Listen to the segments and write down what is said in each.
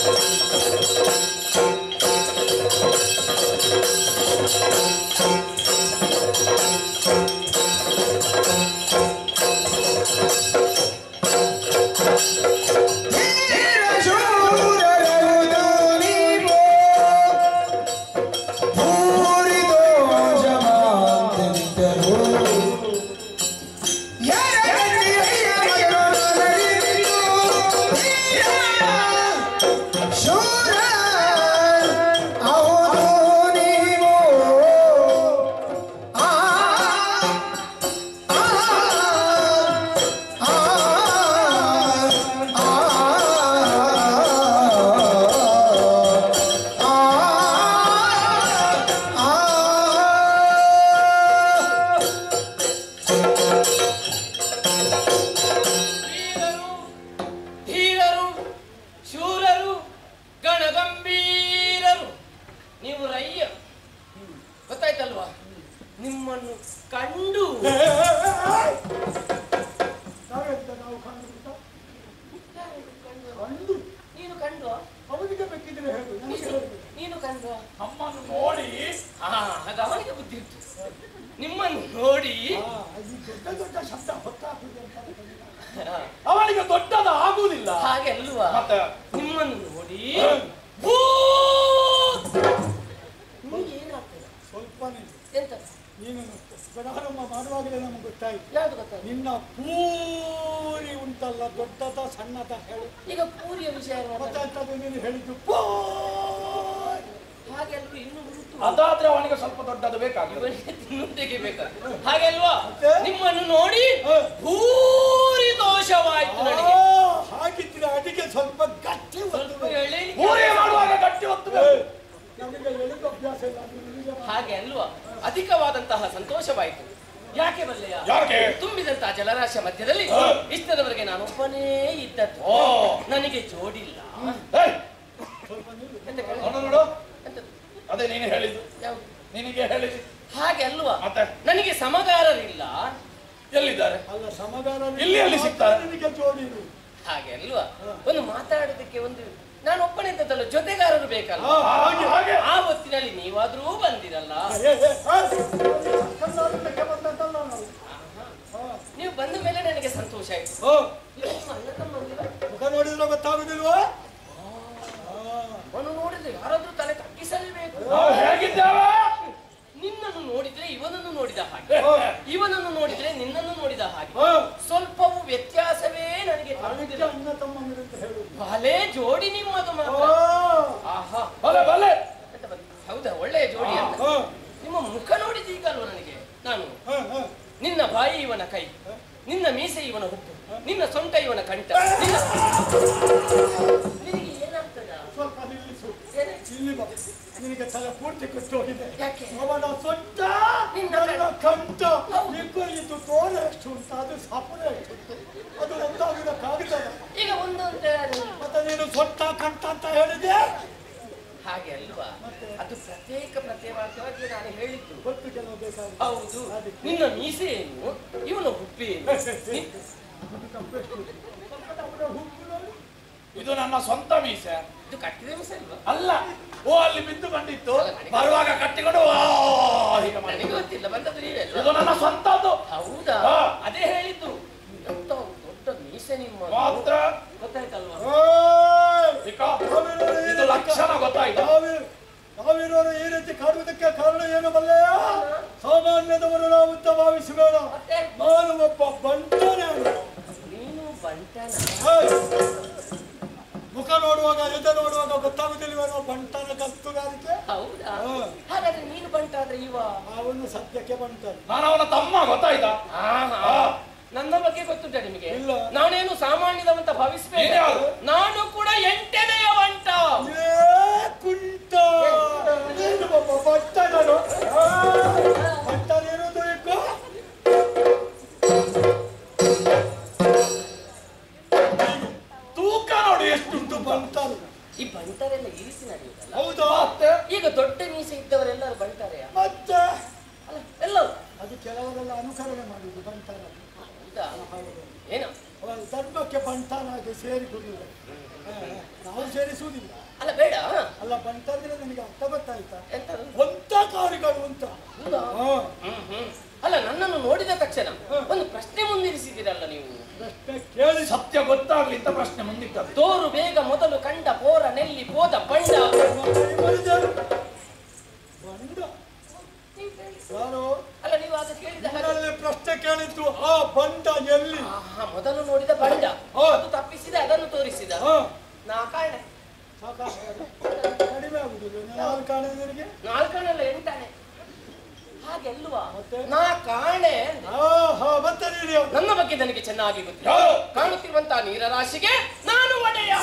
ವೀರರು ಧೀರರು ಶೂರರು ಗಣಗಂಭೀರರು ನೀವು ರಯ್ಯ ಗೊತ್ತಾಯ್ತಲ್ವಾ ನಿಮ್ಮನ್ನು ಕಂಡು ನಾವೆಂತ ನಾವು ಕಂಡು ಕಂಡು ನೀನು ಕಂಡು ಅವನಿಗೆ ಬೇಕಿದ್ರೆ ಹೇಳು ನನಗೆ ಹೇಳು. ನೀನು ಕಂಡು ನಮ್ಮನ್ನು ನೋಡಿ ಹಾ ಅದು ಅವನಿಗೆ ಬುದ್ಧಿ ಉಂಟು ನಿಮ್ಮನ್ನು ನೋಡಿ ಆ, ಈ ದೊಡ್ಡ ದೊಡ್ಡ ಶಬ್ದ ಹೊತ್ತಾಕುದು ಅಂತ ಹಾ, ಅವನಿಗೆ ದೊಡ್ಡದ ಆಗುವುದಿಲ್ಲ ಹಾಗೆ ಅಲ್ವಾ ಮತ್ತೆ ನಿಮ್ಮನ್ನು ನೋಡಿ ಹ. ಭೂ ನಿಮಗೆ ಏನಾಗ್ತದೆ ಸ್ವಲ್ಪ ನೀನು ಎಂತ ನೀನು ಪ್ರಾರಂಭ ಮಾಡುವಾಗಲೇ ನಮ್ಗೆ ಗೊತ್ತಾಯ್ತು ಯಾವ್ದು ಗೊತ್ತಾಯ್ತು ನಿನ್ನ ಪೂರಿ ಉಂಟಲ್ಲ ದೊಡ್ಡದ ಸಣ್ಣದ ಹೇಳು ಈಗ ಪೂರಿಯ ವಿಷಯ ಮಾತಾಡಿ. ಗೊತ್ತಾಯ್ತದು ನೀನು ಹೇಳಿದ್ದು ಪೂರಿ. ಹಾಗೆ ಅಲ್ವಾ ಇನ್ನು ಉಂಟು ಅದಾದ್ರೆ ಅವನಿಗೆ ಸ್ವಲ್ಪ ದೊಡ್ಡದು ಬೇಕಾಗ್ತದೆ ಇವನಿಗೆ ತಿನ್ನುವುದಕ್ಕೆ ಬೇಕಾದ್ರೆ ಹಾಗೆ ಅಲ್ವಾ ಮತ್ತೆ? ನಿಮ್ಮನ್ನು ನೋಡಿ ಹ. ಭೂರಿ ದೋಷವಾಯ್ತು ಆ, ನನಗೆ ಹಾಗಿದ್ರೆ ಅದಕ್ಕೆ ಸ್ವಲ್ಪ ಗಟ್ಟಿ ಸ್ವಲ್ಪ ಒತ್ತು. ಹೇಳಿ ಪೂರಿ ಮಾಡುವಾಗ ಗಟ್ಟಿ ಏ, ಒತ್ತಬೇಕು ನಮಗೆ ಎಳೆದು ಅಭ್ಯಾಸ ಇಲ್ಲ ಅದು ನಿನಗೆ ಮಾತ್ರ. ಹಾಗೆ ಅಲ್ವಾ ಅಧಿಕವಾದಂತಹ ಸಂತೋಷವಾಯಿತು ಯಾಕೆ ಬಲ್ಲೆಯ ಯಾಕೆ? ತುಂಬಿದಂತಹ ಜಲರಾಶಿಯ ಮಧ್ಯದಲ್ಲಿ ಹ. ಇಷ್ಟದವರೆಗೆ ನಾನು ಒಬ್ಬನೇ ಇದ್ದದ್ದು ಓ. ನನಗೆ ಜೋಡಿಲ್ಲ ಏಯ್, ಸ್ವಲ್ಪ ನಿಲ್ಲು. ಎಂತ ಕೇಳಿ? ನೋಡು ನೋಡು ಎಂತದು? ಅದೇ ನೀನು ಹೇಳಿದ್ದು ಯಾವ್ದು? ನಿನಗೆ ಹೇಳಿದ್ದು ಹಾಗೆ ಅಲ್ವಾ ಮತ್ತೆ? ನನಗೆ ಸಮಗಾರರಿಲ್ಲ ಎಲ್ಲಿದ್ದಾರೆ ಅಲ್ಲ ಸಮಗಾರ ಇಲ್ಲಿ ಎಲ್ಲಿ ಸಿಗ್ತಾರೆ? ನಿನಗೆ ಜೋಡಿರು ಹಾಗೆ ಅಲ್ವಾ ಒಂದು ಮಾತಾಡೋದಕ್ಕೆ ಒಂದು ನಾನು ಒಬ್ಬನೇ ಇದ್ದದ್ದಲ್ಲ ಜೊತೆಗಾರರು ಬೇಕಲ್ಲ ಆ, ಹಾಗೆ ಹಾಗೆ ಆ ಹೊತ್ತಿನಲ್ಲಿ ನೀವಾದ್ರೂ ಬಂದಿರಲ್ಲ ಏ, ಏ, ಆ, ಕನ್ನಡಕ್ಕೆ ಬಂದದ್ದಲ್ಲ ನಾವು. ಆ, ನೀವು ಬಂದ ಮೇಲೆ ನನಗೆ ಸಂತೋಷ ಆಯ್ತು ಆ, ನಿಮ್ಮ ಅಣ್ಣ ತಮ್ಮಂದಿರ ಮುಖ ನೋಡಿದ್ರೆ ಗೊತ್ತಾಗುದಿಲ್ವಾ ಅವನು ನೋಡಿದ್ರೆ ಯಾರಾದ್ರೂ ತಲೆ ತಗ್ಗಿಸಲೇಬೇಕು ನಾವು ಹೇಗಿದ್ದೇವೆ ನಿನ್ನನ್ನು ನೋಡಿದ್ರೆ ಇವನನ್ನು ನೋಡಿದ ಹಾಗೆ ಇವನನ್ನು ನೋಡಿದ್ರೆ ನಿನ್ನನ್ನು ನೋಡಿದ ಹಾಗೆ ಆ, ಸ್ವಲ್ಪವೂ ವ್ಯತ್ಯಾಸವೇ ನನಗೆ ಅದಕ್ಕೆ ಕಾಣುವುದಿಲ್ಲ ಅಣ್ಣ ತಮ್ಮಂದಿರು ಅಂತ ಹೇಳುದು ಭಲೇ ಜೋಡಿ ನಿಮ್ಮದು ಆ, ಮಾತ್ರ ಆಹಾ ಬಲೆ ಬಲೆ ಅಂತ ಬಂತು. ಹೌದಾ ಒಳ್ಳೆಯ ಜೋಡಿ ಅಂತ ಆ, ನಿಮ್ಮ ಮುಖ ನೋಡಿದ ಈಗ ಅಲ್ವಾ ನನಗೆ ನಾನು ಆ, ಆ. ನಿನ್ನ ಬಾಯಿ ಇವನ ಕೈ ನಿನ್ನ ಮೀಸೆ ಇವನ ಹುಟ್ಟು ನಿನ್ನ ಸೊಂಟ ಇವನ ಕಂಠ ನಿನ್ನ ನಿನಗೆ ಏನಾಗ್ತದ ಸ್ವಲ್ಪ ನಿಲ್ಲಿಸು ಏನೇ? ಇಲ್ಲಿ ಬಾ ನಿನಗೆ ತಲೆ ಪೂರ್ತಿ ಕೊಟ್ಟು ಹೋಗಿದೆ ಯಾಕೆ? ಅವನ ಸೊಂಟ ನಿನ್ನ ನನ್ನ ಕಂಠ ನಿಗೂ ಇದು ತೋರ ಎಷ್ಟು ಉಂಟು ಅದು ಸಪುರ ಎಷ್ಟು ಉಂಟು ಅದು ಒಂದಾಗಿದ ಕಾಗದ ಈಗ ಒಂದು ಅಂತ ಹೇಳಿ. ಮತ್ತೆ ನೀನು ಸೊಂಟ ಕಂಠ ಅಂತ ಹೇಳಿದೆ ಹಾಗೆ ಅಲ್ವಾ ಅದು ಪ್ರತ್ಯೇಕ ಪ್ರತ್ಯೇಕವಾಗಿ ನಾನು ಹೇಳಿದ್ದು ಗೊತ್ತು ಕೆಲವು ಬೇಕಾದ್ರೆ ಹೌದು ಅದಕ್ಕೆ. ನಿನ್ನ ಮೀಸೆ ಏನು ಇವನ ಹುಬ್ಬಿ ಏನು ನಿ- ಇದು ನನ್ನ ಸ್ವಂತ ಮೀಸೆ ಇದು ಕಟ್ಟಿದ ಮೀಸೆ ಅಲ್ವಾ ಅಲ್ಲ ಓ ಅಲ್ಲಿ ಬಿದ್ದು ಕಂಡಿತ್ತು ಬರುವಾಗ ಕಟ್ಟಿಕೊಂಡು ಓ ಹೀಗೆ ಮಾಡಿ ನನಗೆ ಗೊತ್ತಿಲ್ಲ ಬಂದದ್ದು ನೀವೇ ಇದು ಅಲ್ವಾ ನನ್ನ ಸ್ವಂತದ್ದು ಹೌದಾ ಹಾ. ಅದೇ ಹೇಳಿದ್ದು ಎಂತ ದೊಡ್ಡ ಮೀಸೆ ನಿಮ್ಮ ಮಾತ್ರ ಗೊತ್ತಾಯ್ತಲ್ವಾ ಈಗ ಇದು ಲಕ್ಷಣ ಗೊತ್ತಾಯ್ತಾ ನಾವಿರೋರು ಈ ರೀತಿ ಕಾಡುವುದಕ್ಕೆ ಕಾರಣ ಏನು ಬಲ್ಲೆಯ ಸಾಮಾನ್ಯದವರು ನಾವು ಅಂತ ಭಾವಿಸಬೇಡ ಮತ್ತೆ ನಾನು ಒಬ್ಬ ಬಂಟನೆ ನೀನು ಬಂಟನ ಮುಖ ನೋಡುವಾಗ ಎದೆ ನೋಡುವಾಗ ಗೊತ್ತಾಗುದಿಲ್ವೇನೋ ಬಂಟನ ಕತ್ತುಗಾರಿಕೆ ಹೌದಾ ಹಾ. ಹಾಗಾದ್ರೆ ನೀನು ಬಂಟ ಆದ್ರೆ ಇವ ಅವನು ಸದ್ಯಕ್ಕೆ ಬಂಟನೆ ನಾನು ಅವನ ತಮ್ಮ ಗೊತ್ತಾಯ್ತಾ ಆಹಾ. ನನ್ನ ಬಗ್ಗೆ ಗೊತ್ತುಂಟ ನಿಮಗೆ ಇಲ್ಲ. ನಾನೇನು ಸಾಮಾನ್ಯದವಂತ ಭಾವಿಸ್ಬೇಡ ನೀನು ಯಾರು? ನಾನು ಕೂಡ ಎಂಟನೆಯ ಬಂಟ ಏ ಕುಂಟ ನೀನು ಒಬ್ಬ ಬಂಟನನು ಬಂಟನಿರುವುದು ಏಕೋ ತೂಕ ನೋಡಿ ಎಷ್ಟುಂಟು ಬಂಟನು ಈ ಬಂಟರೆಲ್ಲ ಈ ರೀತಿ ನಡೆಯುವುದಲ್ಲ ಹೌದಾ ಈಗ ದೊಡ್ಡ ಮೀಸೆ ಇದ್ದವರೆಲ್ಲರೂ ಬಂಟಾರೆಯ ಮತ್ತೆ ಅಲ್ಲ ಎಲ್ಲರೂ ಅದು ಕೆಲವರೆಲ್ಲ ಅನುಕರಣೆ ಮಾಡುವುದು ಬಂಟನ ಹೌದಾ ಏನು ಅವರ ಧರ್ಮಕ್ಕೆ ಬಂಟನಾಗಿ ಸೇರಿಕೊಳ್ಳುವುದು ನಾವು ಸೇರಿಸುವುದಿಲ್ಲ ಅಲ್ಲ ಬೇಡ ಅಲ್ಲ ಬಂತಂದ್ರೆ ನಿನಗೆ ಅರ್ಥ ಗೊತ್ತಾಯ್ತಾ ಎಂತದು ಒಂತ ಕಾರುಗಳು ಅಂತ ಹೌದಾ? ಹಾ ಹ್ಮ್ ಹ್ಮ್ ಅಲ್ಲ ನನ್ನನ್ನು ನೋಡಿದ ತಕ್ಷಣ ಒಂದು ಪ್ರಶ್ನೆ ಮುಂದಿರಿಸಿದಿರಲ್ಲ ನೀವು ಪ್ರಶ್ನೆ ಕೇಳಿ ಸತ್ಯ ಗೊತ್ತಾಗ್ಲಿ ಅಂತ ಪ್ರಶ್ನೆ ಮುಂದಿಟ್ಟದ್ದು ತೋರು ಬೇಗ ಮೊದಲು ಕಂಡ ಪೋರ ನೆಲ್ಲಿ ಪೋದ ಬಂಡ ಕೈ ಮಾಡಿದರು. ಬಂದ ಯಾರು ಅಲ್ಲ ನೀವು ಅದು ಕೇಳಿದ ಹಾಗೆ ನನ್ನಲ್ಲಿ ಪ್ರಶ್ನೆ ಕೇಳಿದ್ದು ಆ ಬಂಡ ಎಲ್ಲಿ ಆಹಾ, ಮೊದಲು ನೋಡಿದ ಬಂಡ ಹಾ. ಅದು ತಪ್ಪಿಸಿದ ಅದನ್ನು ತೋರಿಸಿದ ಹಾ ನಾ ಕಾಣೆ ಸಾಕಾಗ್ತದೆ. ಕಡಿಮೆ ಆಗುದಿಲ್ಲ ನಾನು ಕಾಣಿದರಿಗೆ ನಾಲ್ಕಣಲ್ಲ ಎಂಟಾಣೆ ಹಾಗೆಲ್ವಾ ಮತ್ತೆ? ನಾ ಕಾಣೆ ಆಹಾ ಮತ್ತೆ ನೀಡಿ ನನ್ನ ಬಗ್ಗೆ ನನಗೆ ಚೆನ್ನಾಗಿ ಗೊತ್ತಿಲ್ಲ ಯಾರು? ಕಾಣುತ್ತಿರುವಂತಹ ನೀರ ರಾಶಿಗೆ ನಾನು ಒಡೆಯ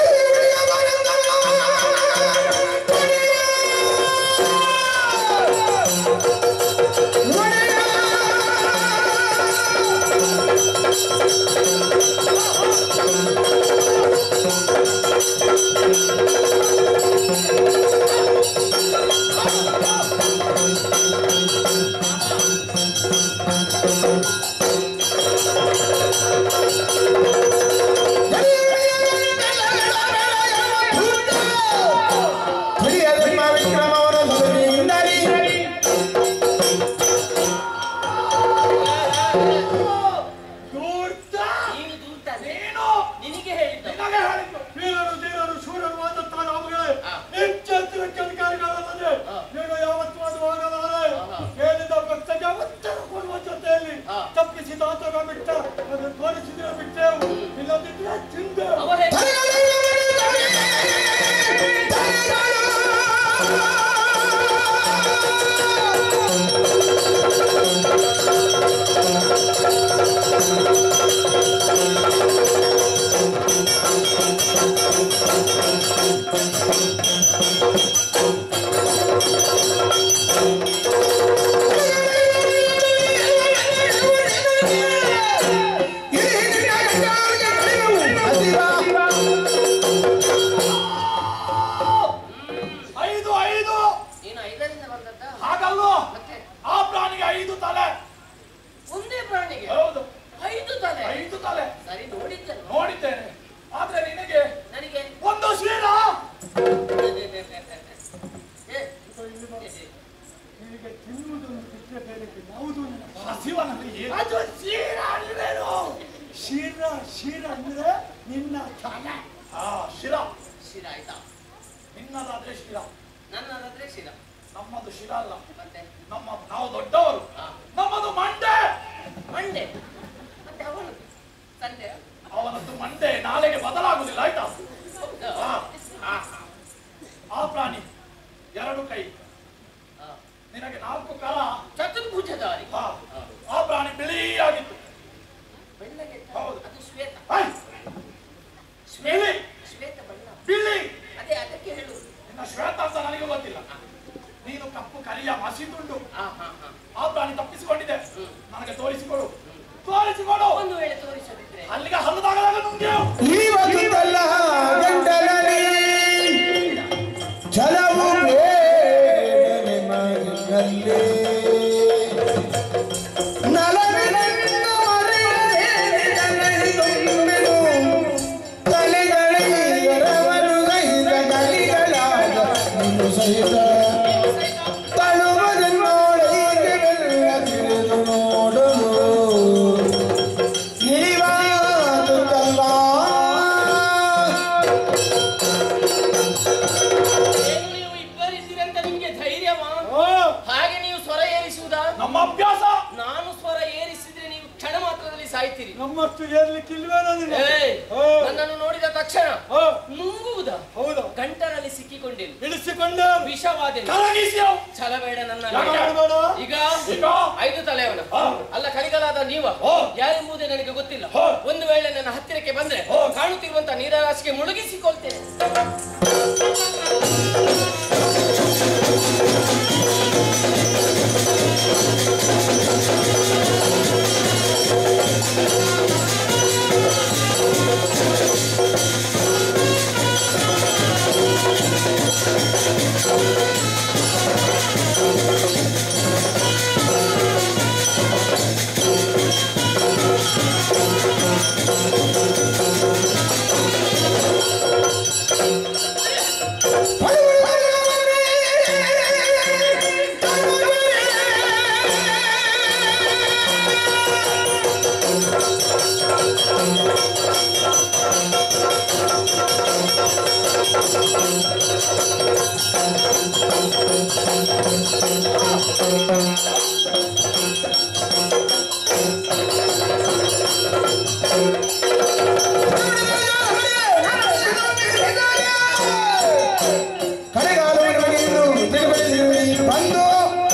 ದೂರ್ತ ನೀನು ದೂರ್ತಾನೆ ನೀನು ನಿನಗೆ ಹೇಳಿದ್ದ ನಿನಗೆ ಹೇಳಿದ್ದು ವೀರರು ಧೀರರು ಶೂರರು ಆದಂತಹ ನಾವುಗಳೇ ಹಾ. ಎಚ್ಚೆತ್ತುವಂತ ಅಧಿಕಾರಿಗಳಲ್ಲದೆ ಹಾ. ನೀನು ಯಾವತ್ತೂ ಅದು ಆಗಲಾರೆ ಆಹಾ. ಹೇಳಿದ ಭಕ್ತ ಯಾವತ್ತೂ ಕೊಡುವ ಜೊತೆಯಲ್ಲಿ ಹಾ. ತಪ್ಪಿಸಿದ ಆತನ ಬಿಟ್ಟ ಅದು ತೋರಿಸಿದ್ರೆ ಬಿಟ್ಟೆವು ಇಲ್ಲದಿದ್ರೆ ಚಿಂತೆ ಅವ ಹೇಳಿದ ಐದು ಐದು ನೀನು ಐದರಿಂದ ಬಂದದ್ದ ಹಾಗಲ್ಲೋ ಮತ್ತೆ ಆ ಪ್ರಾಣಿಗೆ ಐದು ತಲೆ ಒಂದೇ ಪ್ರಾಣಿಗೆ ಹೌದು ಐದು ತಲೆ ಐದು ತಲೆ ಸರಿ ನೋಡಿದ್ದಲ್ಲ ನೋಡಿದ್ದೇನೆ ಆದ್ರೆ ನಿನಗೆ ನನಗೆ ಒಂದು ಶೀಲ ಏ, ನಿನಗೆ ತಿನ್ನುವುದನ್ನು ಬಿಟ್ಟರೆ ಬೇರೆ ಯಾವುದು ಹಸಿವನಲ್ಲಿ ಏನು? ಅದು ಶೀರ ಅಲ್ವೇನು ಶೀರ ಶೀರ ಅಂದ್ರೆ ನಿನ್ನ ತಲೆ ಆ ಶಿರ ಶಿರ ಆಯ್ತಾ ನಿನ್ನದಾದ್ರೆ ಶಿರ ನನ್ನದಾದ್ರೆ ಶಿರ ನಮ್ಮದು ಶಿರ ಅಲ್ಲ ಮತ್ತೆ ನಮ್ಮ ನಾವು ದೊಡ್ಡವರು ಹಾ. ನಮ್ಮದು ಮಂಡೆ ಮಂಡೆ ಮತ್ತೆ ಅವನು ತಂದೆ ಅವನದ್ದು ಮಂಡೆ ನಾಳೆಗೆ ಬದಲಾಗುದಿಲ್ಲ ಆಯ್ತಾ ಹೌದಾ? ಹಾ. ಹಾ, ಆ ಪ್ರಾಣಿ ಎರಡು ಕೈ ಹಾ. ನಿನಗೆ ನಾಲ್ಕು ಕಾಲ ಚತುರ್ಭುಜಧಾರಿ ಹಾ. ಆ ಪ್ರಾಣಿ ಬಿಳಿಯಾಗಿತ್ತು ಬೆಳ್ಳಗೆ ಹೌದು. ಅದು ಶ್ವೇತ ಐ, ಬಿಳಿ ಶ್ವೇತ ಬಣ್ಣ ಬಿಳಿ ಅದೇ ಅದಕ್ಕೆ ಹೇಳು ನಿನ್ನ ಶ್ವೇತ ಅಂತ ನನಗೆ ಗೊತ್ತಿಲ್ಲ ನೀನು ಕಪ್ಪು ಕರಿಯ ಮಸಿದುಂಡು ಹಾ ಹಾ ಹಾ ಆ ಪ್ರಾಣಿ ತಪ್ಪಿಸಿಕೊಂಡಿದೆ ಹ್ಮ್. ನನಗೆ ತೋರಿಸಿಕೊಡು ತೋರಿಸಿಕೊಡು ಒಂದು ವೇಳೆ ತೋರಿಸದಿದ್ರೆ ಅಲ್ಲಿಗೆ ಹಲ್ಲದಾಗದಾಗ ನುಂಗ್ಯ ಇವತ್ತಲ್ಲ ಗಂಟಲಲ್ಲಿ ಛಲವು ಬೇಡನೆ ಮನದಲ್ಲಿ. ನಲವಿನನ್ನು ಅರಿಯದೆ ನಿನ್ನನ್ನೆದುಂಬೆನು. ತಲೆಗಳೆರವರು ಗೈದ ಗಲಿಗಳಾದ ನಿನ್ನು ಸಹಿತ ತಳುವದನ್ನೋಳೈಗೆ ಬೆಲ್ಲ ತಿಳಿದು ನೋಡುವುದು ಇಳಿವಾದು ಕಲ್ಲ ಏನು ನೀವು ಇಬ್ಬರಿದ್ದೀರಂತ ನಿಮ್ಗೆ ಧೈರ್ಯವಾ ಆ, ಹಾಗೆ ನೀವು ಸ್ವರ ಏರಿಸುವುದಾ ನಮ್ಮ ಅಭ್ಯಾಸ ನಾನು ಸ್ವರ ಏರಿಸಿದ್ರೆ ನೀವು ಕ್ಷಣ ಮಾತ್ರದಲ್ಲಿ ಸಾಯ್ತೀರಿ ನಮ್ಮಷ್ಟು ಏರ್ಲಿಕ್ಕಿಲ್ವೇನೋ ನಿನ್ನ ಏಯ್, ಆ, ನನ್ನನ್ನು ನೋಡಿದ ತಕ್ಷಣ ಆ, ನುಂಗುವುದಾ ಹೌದಾ ಗಂಟಲಲ್ಲಿ ಸಿಕ್ಕಿಕೊಂಡೇನು ಇಳಿಸಿಕೊಂಡೆ ವಿಷವಾದೆನು ಕರಗಿಸಿಯೋ ಛಲಬೇಡ ನನ್ನ ಯಾಕೆ? ಮಾಡಬೇಡ ಈಗ ಈಗ ಐದು ತಲೆಯವನ ಹಾ. ಅಲ್ಲ ಕಲಿಗಲಾದ ನೀವ ಹಾ. ಯಾರೆಂಬುದೇ ನನಗೆ ಗೊತ್ತಿಲ್ಲ ಹಾ. ಒಂದು ವೇಳೆ ನನ್ನ ಹತ್ತಿರಕ್ಕೆ ಬಂದ್ರೆ ಹಾ. ಕಾಣುತ್ತಿರುವಂತ ನೀರಾರಾಶಿಗೆ ಮುಳುಗಿಸಿಕೊಳ್ತೇನೆ ಕಡೆಗಾಲವನ್ನು ಬಗೆಯನ್ನು ತಿರುಗಿಸಿ ಬಂದು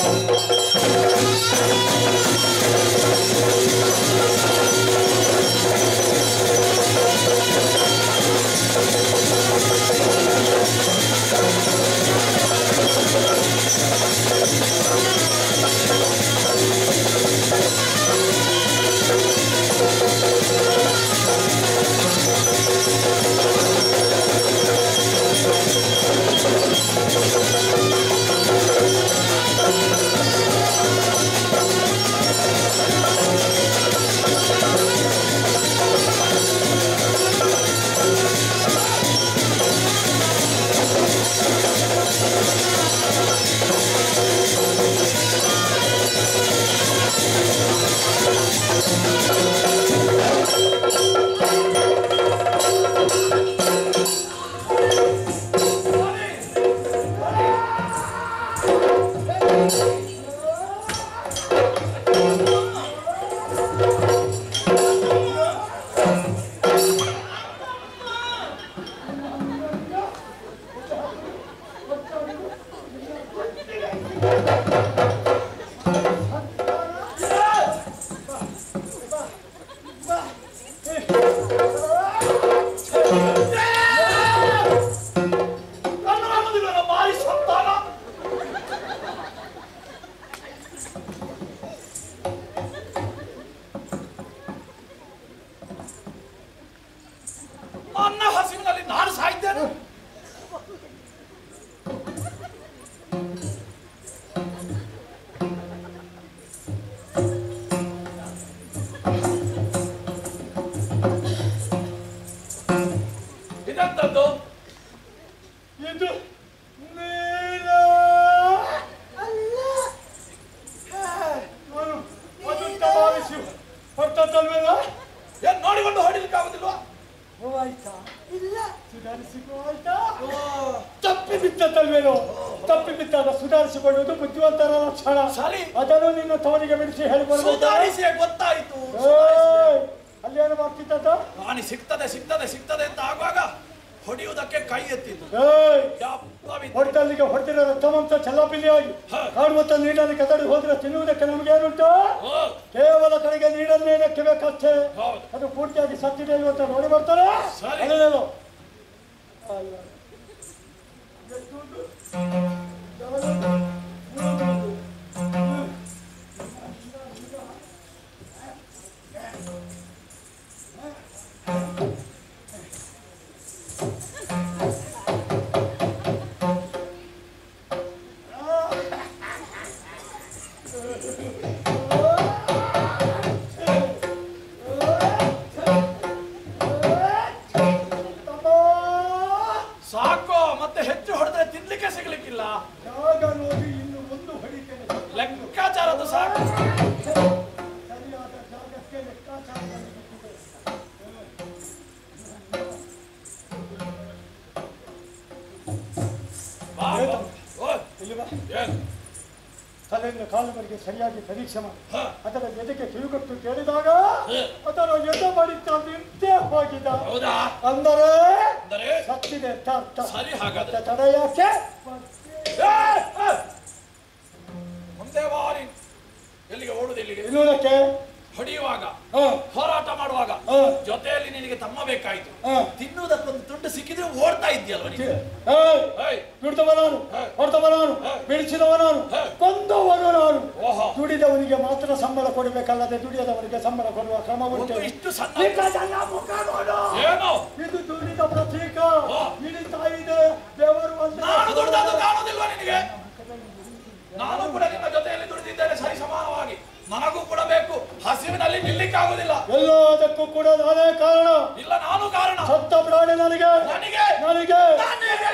ನನ್ನ ರಾಮದಿಲ್ಲ ಬಾರಿ ಸಂತಾನ ನನ್ನ ಹಸಿವಿನಲ್ಲಿ ನಾನು ಸಾಯ್ತೇನೆ ಇದೆಂತದ್ದು ಇದು ನೀಲ ಅಲ್ಲ ನಾನು ಅದುಂತ ಭಾವಿಸಿ ಹೊರತಲ್ವೇನೋ ಏನ್ ನೋಡಿಕೊಂಡು ಹೊಡಿಲಿಕ್ಕೆ ಆಗುದಿಲ್ವಾ ಆಯ್ತಾ ಇಲ್ಲ ಸುಧಾರಿಸಿಕೋ ಆಯ್ತಾ ತಪ್ಪಿ ಬಿತ್ತಲ್ವೇನೋ ತಪ್ಪಿ ಬಿತ್ತಾಗ ಸುಧಾರಿಸಿಕೊಳ್ಳುವುದು ಬುದ್ಧಿವಂತರ ಲಕ್ಷಣ ಸರಿ. ಅದನ್ನು ನಿನ್ನ ತವರಿಗೆ ಬಿಡಿಸಿ ಹೇಳಿಕೊಡ್ಬೇಕು ಸುಧಾರಿಸಿ ಗೊತ್ತಾಯ್ತು ಏಯ್! ಅಲ್ಲೇನು ಮಾಡ್ತಿದ್ದ ರಾಣಿ ಸಿಗ್ತದೆ ಸಿಗ್ತದೆ ಸಿಗ್ತದೆ ಅಂತ ಆಗುವಾಗ ಹೊಡೆಯುವುದಕ್ಕೆ ಕೈ ಎತ್ತಿದ್ದು ಏಯ್ ಯಪ್ಪ ಬಿದ್ದು. ಹೊಡೆತಲ್ಲಿಗೆ ಹೊಡೆದಿರೋ ರಕ್ತವಂತ ಚಲ್ಲಾಪಿಲ್ಲಿಯಾಗಿ ಹ. ಕಾಡುವಂತ ನೀರನ್ನು ಕದಡಿ ಹೋದ್ರೆ ತಿನ್ನುವುದಕ್ಕೆ ನಮಗೇನುಂಟು ಓ, ಕೇವಲ ಕಡೆಗೆ ನೀರನ್ನೇ ನೆಕ್ಕಬೇಕಷ್ಟೇ ಹೌದು. ಅದು ಪೂರ್ತಿಯಾಗಿ ಸತ್ತಿದೆ ಅಂತ ನೋಡಿ ಬರ್ತಾರೆ ಸರಿ. ಅದೇನೇನು? ಅಲ್ಲ. ಸಾಕು ಮತ್ತೆ ಹೆಚ್ಚು ಹೊಡೆದ್ರೆ ತಿನ್ಲಿಕ್ಕೆ ಸಿಗ್ಲಿಕ್ಕಿಲ್ಲ ಜಾಗ ನೋಡಿ ಇನ್ನು ಒಂದು ಹೊಡಿತೇನೆ ಲೆಕ್ಕಾಚಾರದ್ದು ಸಾಕು ಸರಿಯಾದ ಜಾಗಕ್ಕೆ ಲೆಕ್ಕಾಚಾರ ಮಾಡಿಬಿಟ್ಟಿದೆ. ಬಾ, ಬಾ. ಓ, ಇಲ್ಲಿ ಬಾ. ಏನ್? ತಲೆಯಿಂದ ಕಾಲುವರೆಗೆ ಸರಿಯಾಗಿ ಪರೀಕ್ಷೆ ಮಾಡಿ ಹ. ಅದರ ಎದೆಗೆ ಕಿವಿಗೊಟ್ಟು ಕೇಳಿದಾಗ ಹ. ಅದರ ಎದೆ ಬಡಿತ ನಿಂತೇ ಹೋಗಿದ ಹೌದಾ ಅಂದರೆ ಅಂದರೆ ಸತ್ತಿದೆ ಅಂತ ಅರ್ಥ ಸರಿ ಹಾಗಾದ್ರೆ ಮತ್ತೆ ತಡ ಯಾಕೆ ಏ, ಏ. ಮುಂದೆ ಬಾರಿ ಎಲ್ಲಿಗೆ ಓಡುದು ಎಲ್ಲಿಗೆ ಇನ್ನೂರಕ್ಕೆ ಹೊಡೆಯುವಾಗ ಹ, ಹೋರಾಟ ಮಾಡುವಾಗ ಹ, ಜೊತೆಯಲ್ಲಿ ನಿನಗೆ ತಮ್ಮ ಬೇಕಾಯ್ತು ಹ. ತಿನ್ನುವುದಕ್ಕೊಂದು ತುಂಡು ಸಿಕ್ಕಿದ್ರೆ ಓಡ್ತಾ ಇದ್ಯಲ್ವ ನೀನು ಏಯ್, ಏಯ್, ದುಡಿದವ ನಾನು ಹ. ಹೊಡೆದವ ನಾನು ಹ. ಬಿಡಿಸಿದವ ನಾನು ಹ. ಕೊಂದವನು ನಾನು ಓಹೋ ದುಡಿದವನಿಗೆ ಮಾತ್ರ ಸಂಬಳ ಕೊಡಬೇಕಲ್ಲದೆ ದುಡಿಯದವನಿಗೆ ಸಂಬಳ ಕೊಡುವ ಕ್ರಮ ಉಂಟು ಒಂದು ಇಷ್ಟು ಸಣ್ಣ ನಿನ್ನ ಮುಖ ನೋಡು. ಏನು ಇದು ದುಡಿದ ಪ್ರತೀಕ ಹ. ಹಿಡಿತಾ ಇದೆ ದೇವರು ಅಂದ್ರೆ ನಾನು ದುಡ್ದದ್ದು ಕಾಣುವುದಿಲ್ವಾ ನಿನಗೆ ನಾನು ಕೂಡ ನಿನ್ನ ಜೊತೆಯಲ್ಲಿ ದುಡಿದಿದ್ದೇನೆ ಸರಿ ಸಮಾನವಾಗಿ ನನಗೂ ಕೂಡ ಬೇಕು ಹಸಿವಿನಲ್ಲಿ ನಿಲ್ಲಿಕ್ಕೆ ಆಗುದಿಲ್ಲ ಎಲ್ಲದಕ್ಕೂ ಕೂಡ ನಾನೇ ಕಾರಣ ಇಲ್ಲ ನಾನು ಕಾರಣ ಸತ್ತ ಪ್ರಾಣಿ ನನಗೆ ನನಗೆ ನನಗೆ ನನಗೆ!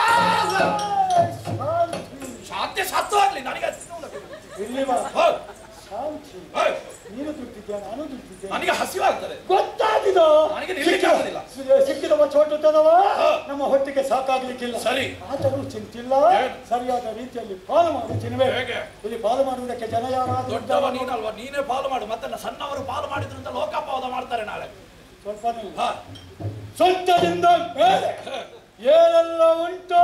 ಶಾಂತಿ. ಶಾಂತಿ ಸತ್ತು ಆಗ್ಲಿ ನನಗೆ ತಿನ್ನುವುದಕ್ಕೆ. ಇಲ್ಲಿ ಬಾ ಹೌದು. ಶಾಂತಿ ಹೌದು. ನೀನು ದುಡ್ಡಿದ್ಯಾ ನಾನು ದುಡ್ಡಿದ್ದೆ ನನಗೆ ಹಸಿವಾಗ್ತದೆ ಗೊತ್ತಾದ ಏನಿದು ನನಗೆ ನಿಲ್ಲಿಕ್ಕೆ ಆಗುದಿಲ್ಲ. ಸಿಕ್ಕಿದ- ಸಿಕ್ಕಿದವ ಚೋಟುತ್ತದವ ಹಾ. ನಮ್ಮ ಹೊಟ್ಟಿಗೆ ಸಾಕಾಗ್ಲಿಕ್ಕಿಲ್ಲ ಸರಿ. ಆದರೂ ಚಿಂತಿಲ್ಲ ಏನು? ಸರಿಯಾದ ರೀತಿಯಲ್ಲಿ ಪಾಲು ಮಾಡು ಚಿನ್ವೆ ಹೇಗೆ? ಇಲ್ಲಿ ಪಾಲು ಮಾಡುವುದಕ್ಕೆ ಜನ ಯಾರಾದ್ರೂ ದೊಡ್ಡವ ನೀನಲ್ವಾ ನೀನೇ ಪಾಲು ಮಾಡು ಮತ್ತೆ ನ- ಸಣ್ಣವರು ಪಾಲು ಮಾಡಿದ್ರು ಅಂತ ಲೋಕಾಪವಾದ ಮಾಡ್ತಾರೆ ನಾಳೆ ಸ್ವಲ್ಪ ನೀವು ಹಾ ಸ್ವಂತದಿಂದ ಮೇಲೆ ಏನೆಲ್ಲ ಉಂಟೋ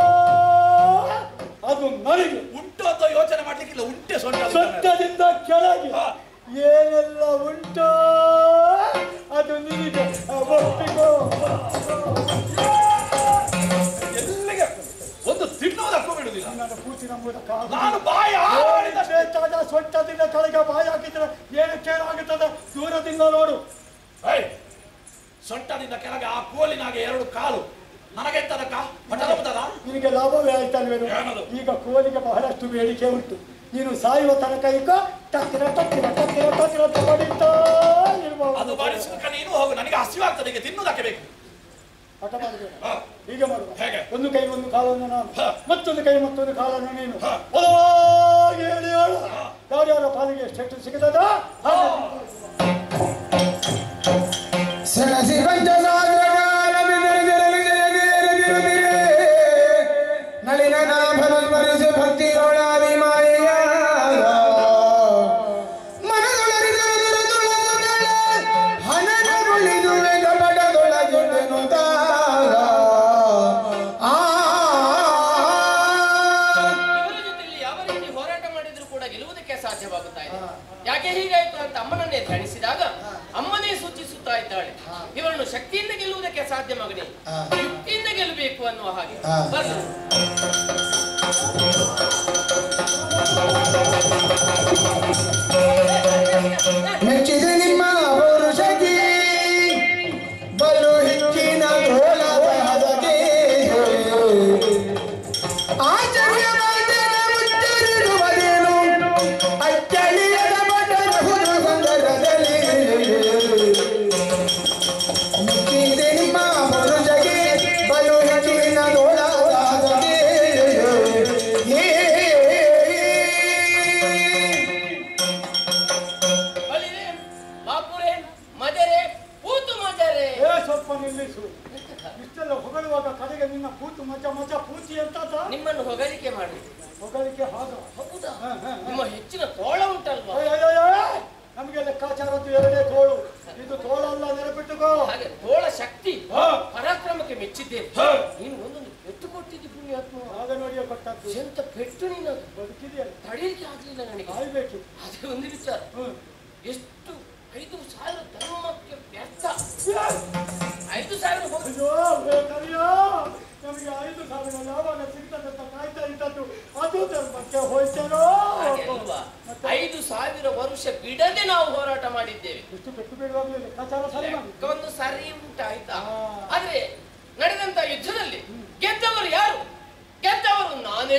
ಅದು ನನಗೆ ಉಂಟು ಅಂತ ಯೋಚನೆ ಮಾಡ್ಲಿಕ್ಕಿಲ್ಲ ಉಂಟೆ ಸೊಂಟ ಸ್ವಂತದಿಂದ ಕೆಳಗೆ ಹಾ. ಏನೆಲ್ಲ ಉಂಟೋ ಅದು ನಿನಗೆ ಒಪ್ಪಿಗೋ ಎಲ್ಲಿಗೆ ಒಂದು ತಿನ್ನೋದಕ್ಕೂ ಬಿಡುದಿಲ್ಲ ನನ್ನ ಪೂರ್ತಿ ನಂಬುವುದಕ್ಕಾಗ ನಾನು ಬಾಯಿ ಆಡಿದಷ್ಟೇ ಬೇಕಾದ ಸೊಟ್ಟದಿಂದ ಕೆಳಗೆ ಬಾಯಿ ಹಾಕಿದ್ರೆ ಏನಕ್ಕೆ ಏನಾಗುತ್ತದೆ ದೂರದಿಂದ ನೋಡು ಏಯ್, ಸೊಂಟದಿಂದ ಕೆಳಗೆ ಆ ಕೋಲಿನಾಗೆ ಎರಡು ಕಾಲು ನನಗೆಂತದಕ್ಕ ಪಟದ ಪಟದ ನಿನಗೆ ಲಾಭವೇ ಆಯ್ತಲ್ವೇನು ಏನದು? ಈಗ ಕೋಲಿಗೆ ಬಹಳಷ್ಟು ಬೇಡಿಕೆ ಉಂಟು ನೀನು ಸಾಯುವ ತನಕ ಈಗ ಟಕ್ಕಿರ ಟಕ್ಕಿರ ಟಕ್ಕಿರ ಟಕ್ಕಿರ ಅಂತ ಬಡಿತಾ ಅದು ಇರ್ಬೋದು. ಬಾರಿಸುವುದಕ್ಕೆ ನೀನು ಹೋಗು ನನಗೆ ಹಸಿವಾಗ್ತದೆ ಈಗ ತಿನ್ನುವುದಕ್ಕೆ ಬೇಕು ಹಠ ಮಾಡಬೇಡ ಹಾ. ಹೀಗೆ ಮಾಡುವ ಹೇಗೆ? ಒಂದು ಕೈ ಒಂದು ಕಾಲನ್ನು ನಾನು ಹಾ. ಮತ್ತೊಂದು ಕೈ ಮತ್ತೊಂದು ಕಾಲನ್ನು ನೀನು ಹಾ. ಬಲವಾಗಿ ಹೇಳಿ ಹೇಳು ಯಾರ್ಯಾರ ಪಾಲಿಗೆ ಎಷ್ಟು ಸಿಗದ ಸಣಸಿ ಪಂಚಸಾಗರಗಾಲ ಬಿದರಿದಿರಲಿದಿರದಿರದಿರದಿರೆ. ನಳಿನ ನಾಭನು ಸ್ಮರಿಸಿ ಭಕ್ತಿಯೊಳಾಭಿಮಾನಿಯ ಮನದೊಳರಿದರುದುರುದುಳುದುಗಳ ಹನನಗೊಳಿದುವೆ ಕಪಟದೊಳಗಿಂದೆನುದಾಗ. ಆ ಇವರ ಜೊತೆಲಿ ಯಾವ ರೀತಿ ಹೋರಾಟ ಮಾಡಿದ್ರು ಕೂಡ ಗೆಲ್ಲುವುದಕ್ಕೆ ಸಾಧ್ಯವಾಗುತ್ತಾ ಇದೆ ಯಾಕೆ ಹೀಗಾಯ್ತು ಅಂತ ಅಮ್ಮನನ್ನೇ ಧ್ಯಾನಿಸಿದಾಗ ಅಮ್ಮನೇ ಸೂಚಿಸುತ್ತಾ ಇದ್ದಾಳೆ ಇವರನ್ನು ಶಕ್ತಿಯಿಂದ ಗೆಲ್ಲುವುದಕ್ಕೆ ಸಾಧ್ಯ ಮಗನೇ ಹಾ. ಯುಕ್ತಿಯಿಂದ ಗೆಲ್ಲಬೇಕು ಅನ್ನುವ ಹಾಗೆ ಹಾ. ಬರ್ಲಿ ಮೆಚ್ಚಿದೆ ನಿಮ್ಮ ಪೌರುಷಕ್ಕೆ ಬಲು ಹೆಚ್ಚಿನ ತೋಳದ ಹದಗೆ ಆಚರ್ಯವಾದನ ಮುಚ್ಚರಿರುವುದೇನು ಅಚ್ಚಳಿಯದ ಬಟನ ಹುದು ಸಂದರ್ಭದಲ್ಲಿ ಮೆಚ್ಚಿದೆ ನಿಮ್ಮ ಪೌರುಷಕ್ಕೆ ಬಲು ಹೆಚ್ಚಿನ ತೋಳದ ಹದಗೆ ಏ ಬಲಿರೆ ಬಾಪುರೆ ಮಜರೆ ಪೂತು ಮಜರೆ ಏ ಸ್ವಲ್ಪ ನಿಲ್ಲಿಸು ಇಷ್ಟೆಲ್ಲ ಹೊಗಳುವಾಗ ಕಡೆಗೆ ನಿನ್ನ ಕೂತು ಮಜ ಮಜ ಪೂಜಿ ಅಂತ ನಿಮ್ಮನ್ನು ಹೊಗಳಿಕೆ ಮಾಡಿ ಹೊಗಳಿಕೆ ಹಾಗ ಹೌದಾ ಹಾ, ಹಾ, ಹಾ. ನಿಮ್ಮ ಹೆಚ್ಚಿನ ತೋಳ ಉಂಟಲ್ವಾ ಅಯ್ಯಯ್ಯಯ್ಯ! ನಮಗೆ ಲೆಕ್ಕಾಚಾರದ್ದು ಎರಡೇ ತೋಳು ಇದು ತೋಳಲ್ಲ ನೆನಪಿಟ್ಟುಕೋ ಹಾಗೆ ತೋಳ ಶಕ್ತಿ ಹಾ. ಪರಾಕ್ರಮಕ್ಕೆ ಮೆಚ್ಚಿದ್ದೇನೆ ಹಾ. ನೀನು ಒಂದೊಂದು ಪೆಟ್ಟು ಕೊಟ್ಟಿದ್ದಿ ಪುಣ್ಯಾತ್ಮ ಆಗ ನೋಡಿಯ ಕೊಟ್ಟದ್ದು ಎಂತ ಪೆಟ್ಟು ನೀನು ಬದುಕಿದೆಯಲ್ಲ ತಡೆಯಲಿಕ್ಕೆ ಆಗ್ಲಿಲ್ಲ ನನಗೆ ಕಾಯ್ಬೇಕು ಅದೇ ಒಂದು ವಿಚಾರ ಹ್ಮ್. ಎಷ್ಟು ಐದು ಸಾವಿರ ಧರ್ಮಕ್ಕೆ ವ್ಯರ್ಥ ಐದು ಸಾವಿರ ಹೋಗಿ ಅಯ್ಯೋ ಬೇಕರಿಯೋ ನಮಗೆ ಐದು ಸಾವಿರ ಯಾವಾಗ ಸಿಗ್ತದಂತ ಕಾಯ್ತಾ ಇದ್ದದ್ದು ಅದು ಧರ್ಮಕ್ಕೆ ಹೋಯ್ತೇನೋ ಹಾಗೆ ಅಲ್ವಾ ಐದು ಸಾವಿರ ವರ್ಷ ಬಿಡದೆ ನಾವು ಹೋರಾಟ ಮಾಡಿದ್ದೇವೆ ಎಷ್ಟು ಪೆಟ್ಟು ಬೇಡವಾಗಲಿ ಲೆಕ್ಕಾಚಾರ ಸರಿ ಮಾಡಿ ಲೆಕ್ಕವನ್ನು ಸರಿ ಉಂಟಾಯ್ತಾ ಹಾ. ಆದ್ರೆ ನಡೆದಂತ ಯುದ್ಧದಲ್ಲಿ ಗೆದ್ದವರು ಯಾರು ಗೆದ್ದವರು ನಾನೇ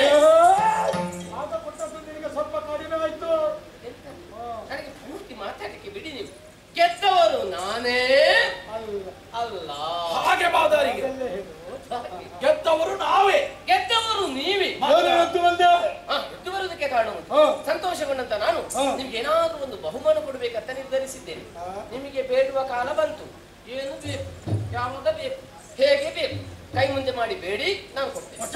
ಆಗ ಕೊಟ್ಟದ್ದು ನಿನಗೆ ಸ್ವಲ್ಪ ಕಡಿಮೆ ಆಯ್ತು ಎಂತ? ನನಗೆ ಪೂರ್ತಿ ಮಾತಾಡಲಿಕ್ಕೆ ಬಿಡಿ ನೀವು ಗೆದ್ದವರು ನಾನೇ ಅಲ್ಲ ಅಲ್ಲ ಹಾಗೆ ಬಾದಾರಿಗೆ ಅದಲ್ಲೇ ಹೇಳು ಗೆದ್ದವರು ನಾವೇ ಗೆದ್ದವರು ನೀವೇ ನಾನು ಎದ್ದು ಬಂದೆ ಹಾ, ಎದ್ದು ಬರುವುದಕ್ಕೆ ಕಾರಣ ಉಂಟು ಹಾ. ಸಂತೋಷಗೊಂಡಂತ ನಾನು ಹಾ. ನಿಮ್ಗೆ ಏನಾದ್ರೂ ಒಂದು ಬಹುಮಾನ ಕೊಡ್ಬೇಕಂತ ನಿರ್ಧರಿಸಿದ್ದೇನೆ ಹಾ. ನಿಮಗೆ ಬೇಡುವ ಕಾಲ ಬಂತು ಏನು ಬೇಕು ಯಾವಾಗ ಬೇಕು ಹೇಗೆ ಬೇಕು ಕೈ ಮುಂದೆ ಮಾಡಿ ಬೇಡಿ ನಾನು ಕೊಡ್ತೇನೆ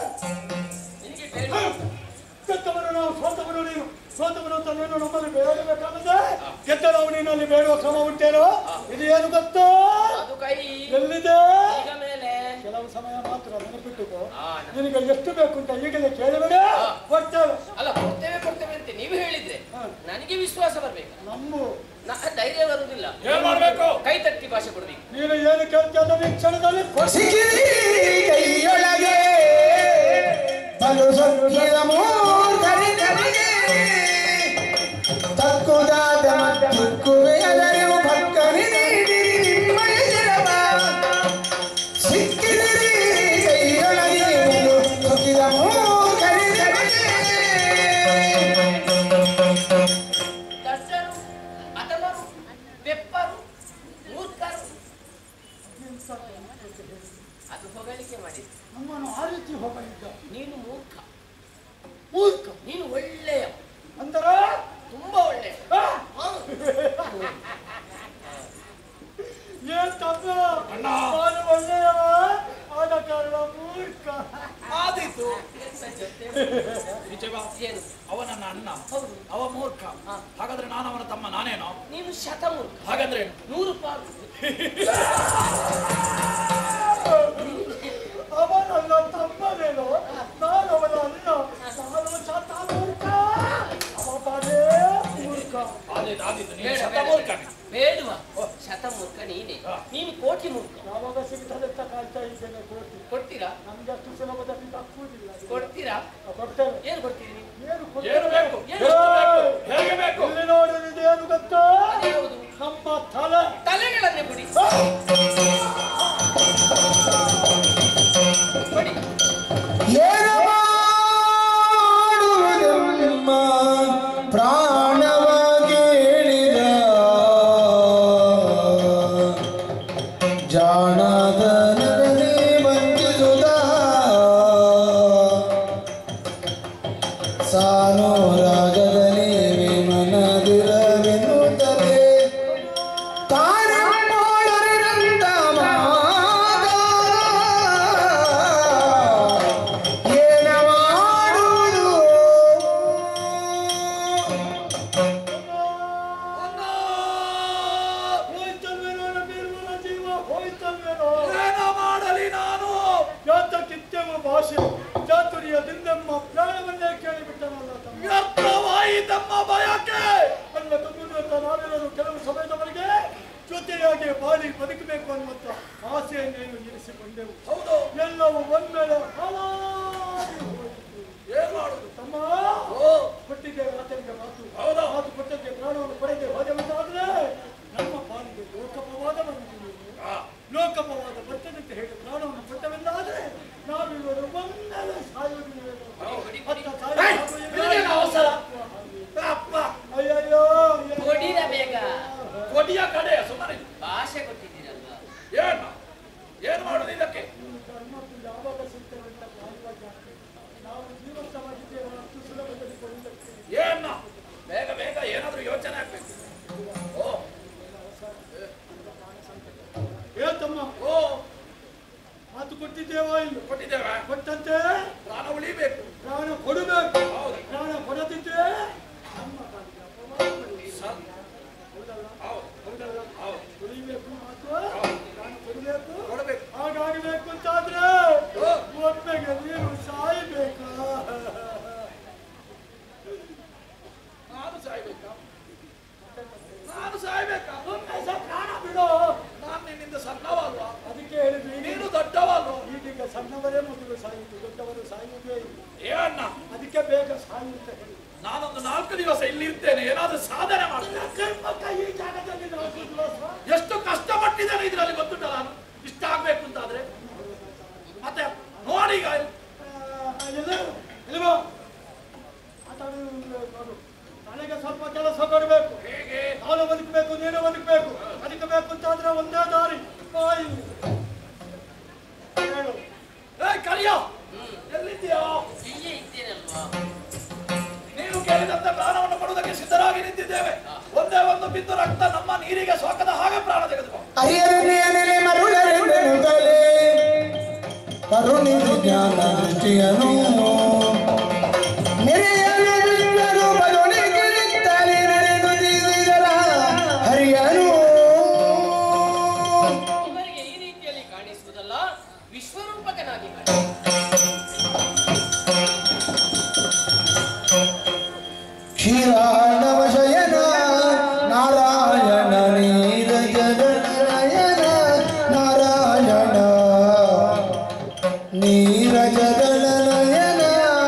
ನಿನಗೆ ಬೇಡ ಗೆದ್ದವರು ನಾವು ಸೋತವರು ನೀನು ಸೋತವರು ಅಂತ ನೀನು ನಮ್ಮಲ್ಲಿ ಬೇಡಬೇಕಾಗಿದೆ ಗೆದ್ದವರು ನೀನಲ್ಲಿ ಬೇಡುವ ಕ್ರಮ ಉಂಟೇನೋ ಇದು ಏನು ಗೊತ್ತೋ ಅದು ಕೈ ಎಲ್ಲಿದೆ ಈಗ ಮೇಲೆ ಕೆಲವು ಸಮಯ ಮಾತ್ರ ನೆನಪಿಟ್ಟುಕೋ ಆ, ನ- ನಿನಗೆ ಎಷ್ಟು ಬೇಕು ಅಂತ ಈಗಲೇ ಕೇಳಿಬೇಡ ಹಾ. ಕೊಡ್ತೇವೆ ಅಲ್ಲ ಕೊಡ್ತೇವೆ ಕೊಡ್ತೇವೆ ಅಂತ ನೀವು ಹೇಳಿದ್ರೆ ಹಾ. ನನಗೆ ವಿಶ್ವಾಸ ಬರ್ಬೇಕು ನಂಬು ನಾ ಧೈರ್ಯ ಬರುವುದಿಲ್ಲ ಏನ್ ಮಾಡ್ಬೇಕು ಕೈ ತಟ್ಟಿ ಭಾಷೆ ಕೊಡ್ಬೇಕು ನೀನು ಏನು ಕೇಳ್ತೀಯ ಅದನ್ನು ಈ ಕ್ಷಣದಲ್ಲಿ ಕೊಡ್ಸಿ ಸಿಕ್ಕಿದಿ ಕೈಯೊಳಗೆ ಬಲು ಸೊಕ್ಕಿದ ಮೂರ್ಖರಿಗರಿಗೆ ತಕ್ಕುದಾದ ಮತ್ತಿಕ್ಕುವೆ ಅದರಿವು ಭಕ್ಕನಿ ನೀಡಿರಿ ನಿಮ್ಮಯ ಶಿರವ. ಸಿಕ್ಕಿದಿರಿ ಕೈಯೊಳಗೆ ಬಲು ಸೊಕ್ಕಿದ ಮೂರ್ಖರಿಗರಿಗೆ ದಡ್ಡರು ಅಧಮರು ಬೆಪ್ಪರು ಮೂರ್ಖರು ಅದು ಹೊಗಳಿಕೆ ಮಾಡಿ ನಮ್ಮನ್ನು ಆ ರೀತಿ ಹೋಗಲಿದ್ದ ನೀನು ಮೂರ್ಖ ಮೂರ್ಖ ನೀನು ಒಳ್ಳೆಯ ಅಂತರ ತುಂಬಾ ಒಳ್ಳೆಯ ಆ, ಹಾ. ಅಣ್ಣ ನಾನು ಒಳ್ಳೆಯವ ಆದ ಕಾರಣ ಮೂರ್ಖ ಆದೀತು ಎಂತ ಜೊತೆ ಈಚೆ ಬಾ. ಏನು ಅವ ನನ್ನ ಅಣ್ಣ ಹೌದು ಅವ ಮೂರ್ಖ ಹಾಗಾದ್ರೆ ನಾನು ಅವನ ತಮ್ಮ ನಾನೇನೋ ನೀನು ಶತಮೂರ್ಖ ಹಾಗಾದ್ರೆ ಏನು? ನೂರು ಪಾಲು ಅವ ನನ್ನ ತಮ್ಮನೇನು ನಾನು ಅವನ ಅಣ್ಣ ನಾನು ಶತ ಮೂರ್ಖ ಅವ ಬರೇ ಮೂರ್ಖ ಆದೀತು ಆದೀತು ನೀನು ಬೇಡ, ಶತ ಬೇಡ. ಮೂರ್ಖನೇ. ಬೇಡುವ ಶತಮೂರ್ಖ ನೀನೆ ಹಾ. ನೀನು ಕೋಟಿ ಮೂರ್ಖ ಯಾವಾಗ ಸಿಗ್ತದಂತ ಕಾಯ್ತಾ ಇದ್ದೇನೆ ಕೋಟಿ ಕೊಡ್ತೀರಾ ನಮ್ಗೆ ಅಷ್ಟು ಸುಲಭದಲ್ಲಿ ತಪ್ಪುವುದಿಲ್ಲ ಕೊಡ್ತೀರಾ ಕೊಡ್ತೇನೆ ಏನು ಕೊಡ್ತೀರಿ ನೀವು ಏನು ಏನು ಕೊಡ್ತೇನೆ ಬೇಕು ಏನು ಎಷ್ಟು ಬೇಕು ಹೇಗೆ ಬೇಕು ಇಲ್ಲಿ ನೋಡಿದ್ದೇನು ಗೊತ್ತಾ ಅದ್ಯಾವುದು? ನಮ್ಮ ತಲೆ ತಲೆಗಳನ್ನೇ ಬಿಡಿ ಕೊಡಿ ಏನು ಮಾಡುವುದೆಮ್ಮ ಪ್ರಾಣವಾಗಿ ಹೇಳಿದ ಜಾಣದ ನಗನೇ ವಂಚಿಸುತ್ತ ಸಾನೋ ರಾಗದಲ್ಲಿ ವಿಮನದಿರವೆನ್ನುತ್ತದೆ ತಾರಮ್ಮೋಳರಿನಂತ ಮಾತ ಏನ ಮಾಡುವುದು ಹೋಯ್ತಲ್ವೇನೋ ನಮ್ಮಿರುವ ಜೀವ ಹೋಯ್ತಲ್ವೇನೋ ಏನು ಮಾಡಲಿ ನಾನು ಯಾತ ಕಿತ್ತೆವ ಭಾಷೆ ಚಾತುರ್ಯದಿಂದೆಮ್ಮ ಪ್ರಾಣವನ್ನೇ ಕೇಳಿಬಿಟ್ಟನಲ್ಲ ತಮ್ಮ ವ್ಯರ್ಥವಾಯಿತಮ್ಮ ಬಯಕೆ ನನ್ನ ತುಂಬುವಂತ ನಾವೆಲ್ಲರೂ ಕೆಲವು ಸಮಯದವರೆಗೆ ಜೊತೆಯಾಗಿ ಬಾಳಿ ಬದುಕಬೇಕು ಅನ್ನುವಂತ ಆಸೆಯನ್ನೇನು ಇರಿಸಿಕೊಂಡೆವು ಹೌದು ಎಲ್ಲವೂ ಒಂದ್ಮೇಲೆ ಹಾಳಾಗಿ ಹೋಯಿತು. ಏನ್ ಮಾಡುದು ತಮ್ಮ ಓ ಕೊಟ್ಟಿಗೆ ಆತನಿಗೆ ಮಾತು ಹೌದಾ? ಮಾತು ಕೊಟ್ಟಂತೆ ಪ್ರಾಣವನ್ನು ಪಡೆದೇ ಹೋದವಂತಾದ್ರೆ ನಮ್ಮ ಪಾಲಿಗೆ ಲೋಕಪವಾದವನ್ನು ತಿಳಿಯುವುದು ಆ, ಲೋಕಪವಾದ ಬರ್ತದಂತೆ ಹೇಳಿ ಪ್ರಾಣವನ್ನು ಕೊಟ್ಟವೆಂದಾದ್ರೆ ನಾವಿವರು ಒಂದೆಲ್ಲ ಸಾಯುವುದಿಲ್ಲ ಕೊಡಿ, ಕೊಡಿ. ಅತ್ತ ಸಾಯುವ ಏಯ್, ಹಾಗೂ ಇಲ್ಲ. ನಿನಗೇನು ಅವಸರ? ಅಪ್ಪ ಅಯ್ಯಯ್ಯೋ ಅಯ್ಯಯ್ಯೋ. ಕೊಡಿರ ಬೇಗ ಕೊಡಿಯ ಕಡೆ ಸುಮ್ಮನೆ ಭಾಷೆ ಕೊಟ್ಟಿದ್ದೀರಲ್ವಾ ಏನು ಏನ್ ಮಾಡುದು ಇದಕ್ಕೆ ಧರ್ಮಕ್ಕೆ ಯಾವಾಗ ಸಿಗ್ತೇವೆ ಅಂತ ಕಾಯುವಾಗ ನಾವು ಜೀವಂತವಾಗಿದ್ದೇವೆ ಅಷ್ಟು ಸುಲಭದಲ್ಲಿ ಕೊಡುವುದಕ್ಕೆ ಏನ ಬೇಗ ಬೇಗ ಏನಾದ್ರೂ ಯೋಚನೆ ಆಗ್ಬೇಕು ಓ ಏ ತಮ್ಮ ಓ ಮಾತು ಕೊಟ್ಟಿದ್ದೇವಾ ಇಲ್ಲ ಕೊಟ್ಟಿದ್ದೇವೆ ಕೊಟ್ಟಂತೆ ಪ್ರಾಣ ಉಳಿಬೇಕು ಪ್ರಾಣ ಕೊಡಬೇಕು ಹೌದು. ಪ್ರಾಣ ಕೊಡದಿದ್ದರೆ ನಮ್ಮ ಪಾಲಿಗೆ ಅಪವಾದ ಬರುವುದು. ಸ- ಹೌದಲ್ಲ ಹೌದು ಹೌದಲ್ಲ ಹೌದು ಕೊಡಬೇಕು ಮಾತು ಹೌದು. ಪ್ರಾಣ ಕೊಡಬೇಕು ಕೊಡಬೇಕು ಹಾಗಾಗಬೇಕು ಅಂತಾದ್ರೆ ಒಮ್ಮೆಗೆ ನೀನು ಸಾಯಬೇಕಾ ನಾನು ಸಾಯ್ಬೇಕಾ ನಾನು ಸಾಯ್ಬೇಕಾ ಒಮ್ಮೆ ಸಹ ಪ್ರಾಣ ಬಿಡು ನಾನು ನಿನ್ನಿಂದ ಸಣ್ಣವಲ್ವಾ ಅದಕ್ಕೆ ಹೇಳಿದ್ರು ಈಗ ನೀನು ದೊಡ್ಡವಲ್ವಾ ಈಗೀಗ ಸಣ್ಣವರೇ ಮೊದಲು ಸಾಯುವುದು ದೊಡ್ಡವರು ಸಾಯುವುದೇ ಇಲ್ಲ ಏನ ಅದಕ್ಕೆ ಬೇಗ ಸಾಯುತ್ತೆ ಹೇಳಿ ನಾನೊಂದು ನಾಲ್ಕು ದಿವಸ ಇಲ್ಲಿ ಇರ್ತೇನೆ ಏನಾದ್ರೂ ಸಾಧನೆ ಮಾಡ್ತೇನೆ ಕರ್ಮಕ್ಕ ಈ ಜಾಗದಲ್ಲಿ ನಾವು ದಿವಸ ಎಷ್ಟು ಕಷ್ಟಪಟ್ಟಿದ್ದೇನೆ ಇದರಲ್ಲಿ ಗೊತ್ತುಂಟ ನಾನು ಇಷ್ಟ ಆಗ್ಬೇಕು ಅಂತಾದ್ರೆ ಮತ್ತೆ ನೋಡಿ ಈಗ ಇಲ್ವೋ ಮಾತಾಡು ನೋಡು ನನಗೆ ಸ್ವಲ್ಪ ಕೆಲಸ ಕೊಡಬೇಕು ಹೇಗೆ ನಾನು ಬದುಕಬೇಕು ನೀನು ಬದುಕಬೇಕು ಬದುಕಬೇಕು ಅಂತಾದ್ರೆ ಒಂದೇ ದಾರಿ ಬಾಯಿ ಹೇಳು ಏ ಕರಿಯ ಎಲ್ಲಿದ್ದೀಯಾ ಇಲ್ಲೇ ಇದ್ದೇನಲ್ವಾ ನೀನು ಕೇಳಿದಂತ ಪ್ರಾಣವನ್ನು ಕೊಡುವುದಕ್ಕೆ ಸಿದ್ಧರಾಗಿ ನಿಂತಿದ್ದೇವೆ ಒಂದೇ ಒಂದು ಬಿದ್ದು ರಕ್ತ ನಮ್ಮ ನೀರಿಗೆ ಸೋಕದ ಹಾಗೆ ಪ್ರಾಣ ತೆಗೆದುಕೋ ಅರಿಯರನೆಯ ನೆಲೆ ಮರುಳರೆಂದೆನುತ್ತಲೇ ಕರುಣಿಸಿ ಜ್ಞಾನ ದೃಷ್ಟಿಯನು ನೆರೆಯಲು ಬಿಟ್ಟರು ಬದುನಿಗಿರುತ್ತಲೇ ನಡೆದು ತಿಳಿದರ ಹರಿಯನು ಇವರಿಗೆ ಈ ರೀತಿಯಲ್ಲಿ ಕಾಣಿಸುವುದಲ್ಲ ವಿಶ್ವರೂಪಕನಾಗಿ ಕಾಣಿಸುವುದು. ಕ್ಷೀರಾಣವ ಶಯನ ನಾರಾಯಣ ನೀರಜನ ನಯನ ನಾರಾಯಣ ನೀರಜದಳ ನಯನ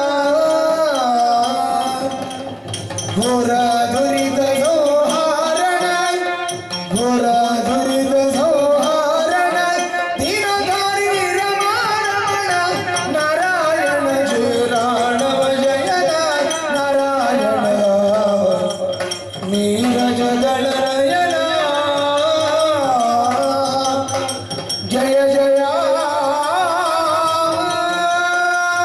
ಘೋರ ದುರಿತ ಸಂಹಾರಣ ಘೋರ ದುರಿತ ಸಂಹಾರಣ ದೀನಧಾರಿ ರಮಾರಮಣ ನಾರಾಯಣ ಶ್ರೀರಾಣವ ಜಯನ ನಾರಾಯಣ ನೀರಜದಳ ನಯನ ಜಯ ಜಯ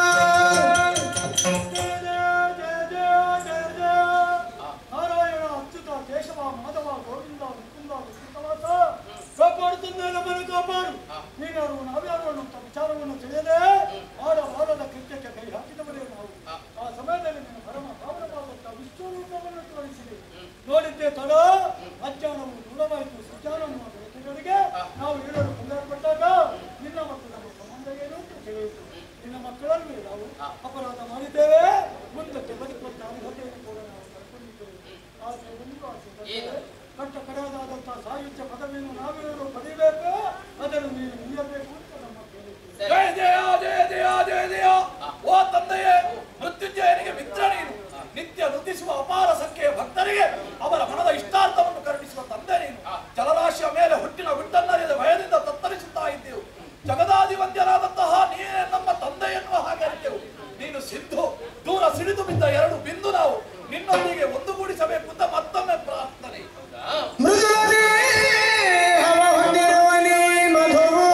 ಮಕ್ಕಳಲ್ವೇ ನಾವು ಹಾ. ಅಪರಾಧ ಮಾಡಿದ್ದೇವೆ ಮುಂದಕ್ಕೆ ಬದುಕುವಂತ ಅರ್ಹತೆಯನ್ನು ಕೂಡ ನಾವು ಪಡ್ಕೊಂಡಿದ್ದೇವೆ ಆದ್ರೆ ಒಂದು ಆಸೆ ತಂದೆ, ಏನು? ಕಟ್ಟ ಕಡೆಯದಾದಂತಹ ಸಾಹಿತ್ಯ ಪದವಿಯನ್ನು ನಾವೇನು ಪಡೆಯಬೇಕು ಅದನ್ನು ನೀನು ನೀಡಬೇಕು ಅಂತ ನಮ್ಮ ಕೇಳಿದ್ದೀವಿ ಸರಿ. ಜಯ ಜಯ ಜಯ ಜಯ ಜಯ ಜಯ ಓ ತಂದೆಯೇ ಮೃತ್ಯುಂಜಯನಿಗೆ ಮಿತ್ರ ನೀನು ನಿತ್ಯ ನುತಿಸುವ ಅಪಾರ ಸಂಖ್ಯೆಯ ಭಕ್ತರಿಗೆ ಅವರ ಮನದ ಇಷ್ಟಾರ್ಥವನ್ನು ಕರುಣಿಸುವ ತಂದೆ ನೀನು ಜಲರಾಶಿಯ ಮೇಲೆ ಹುಟ್ಟಿನ ಹುಟ್ಟನ್ನರಿಯದ ಭಯದಿಂದ ತತ್ತರಿಸುತ್ತಾ ಇದ್ದೆವು ಜಗದಾದಿ ವಂದ್ಯರಾದಂತಹ ನೀನೇ ನಮ್ಮ ತಂದೆ ಎನ್ನುವ ಹಾಗೆ ಅರಿತೆವು ನೀನು ಸಿದ್ದು ದೂರ ಸಿಡಿದು ಬಿದ್ದ ಎರಡು ಬಿಂದು ನಾವು ನಿನ್ನೊಂದಿಗೆ ಒಂದುಗೂಡಿಸಬೇಕು ಅಂತ ಮತ್ತೊಮ್ಮೆ ಪ್ರಾರ್ಥನೆ ಹಾ? ಮೃದುಲನೇ ಹವ ಹೊಂದಿರುವನೇ ಮಧುವು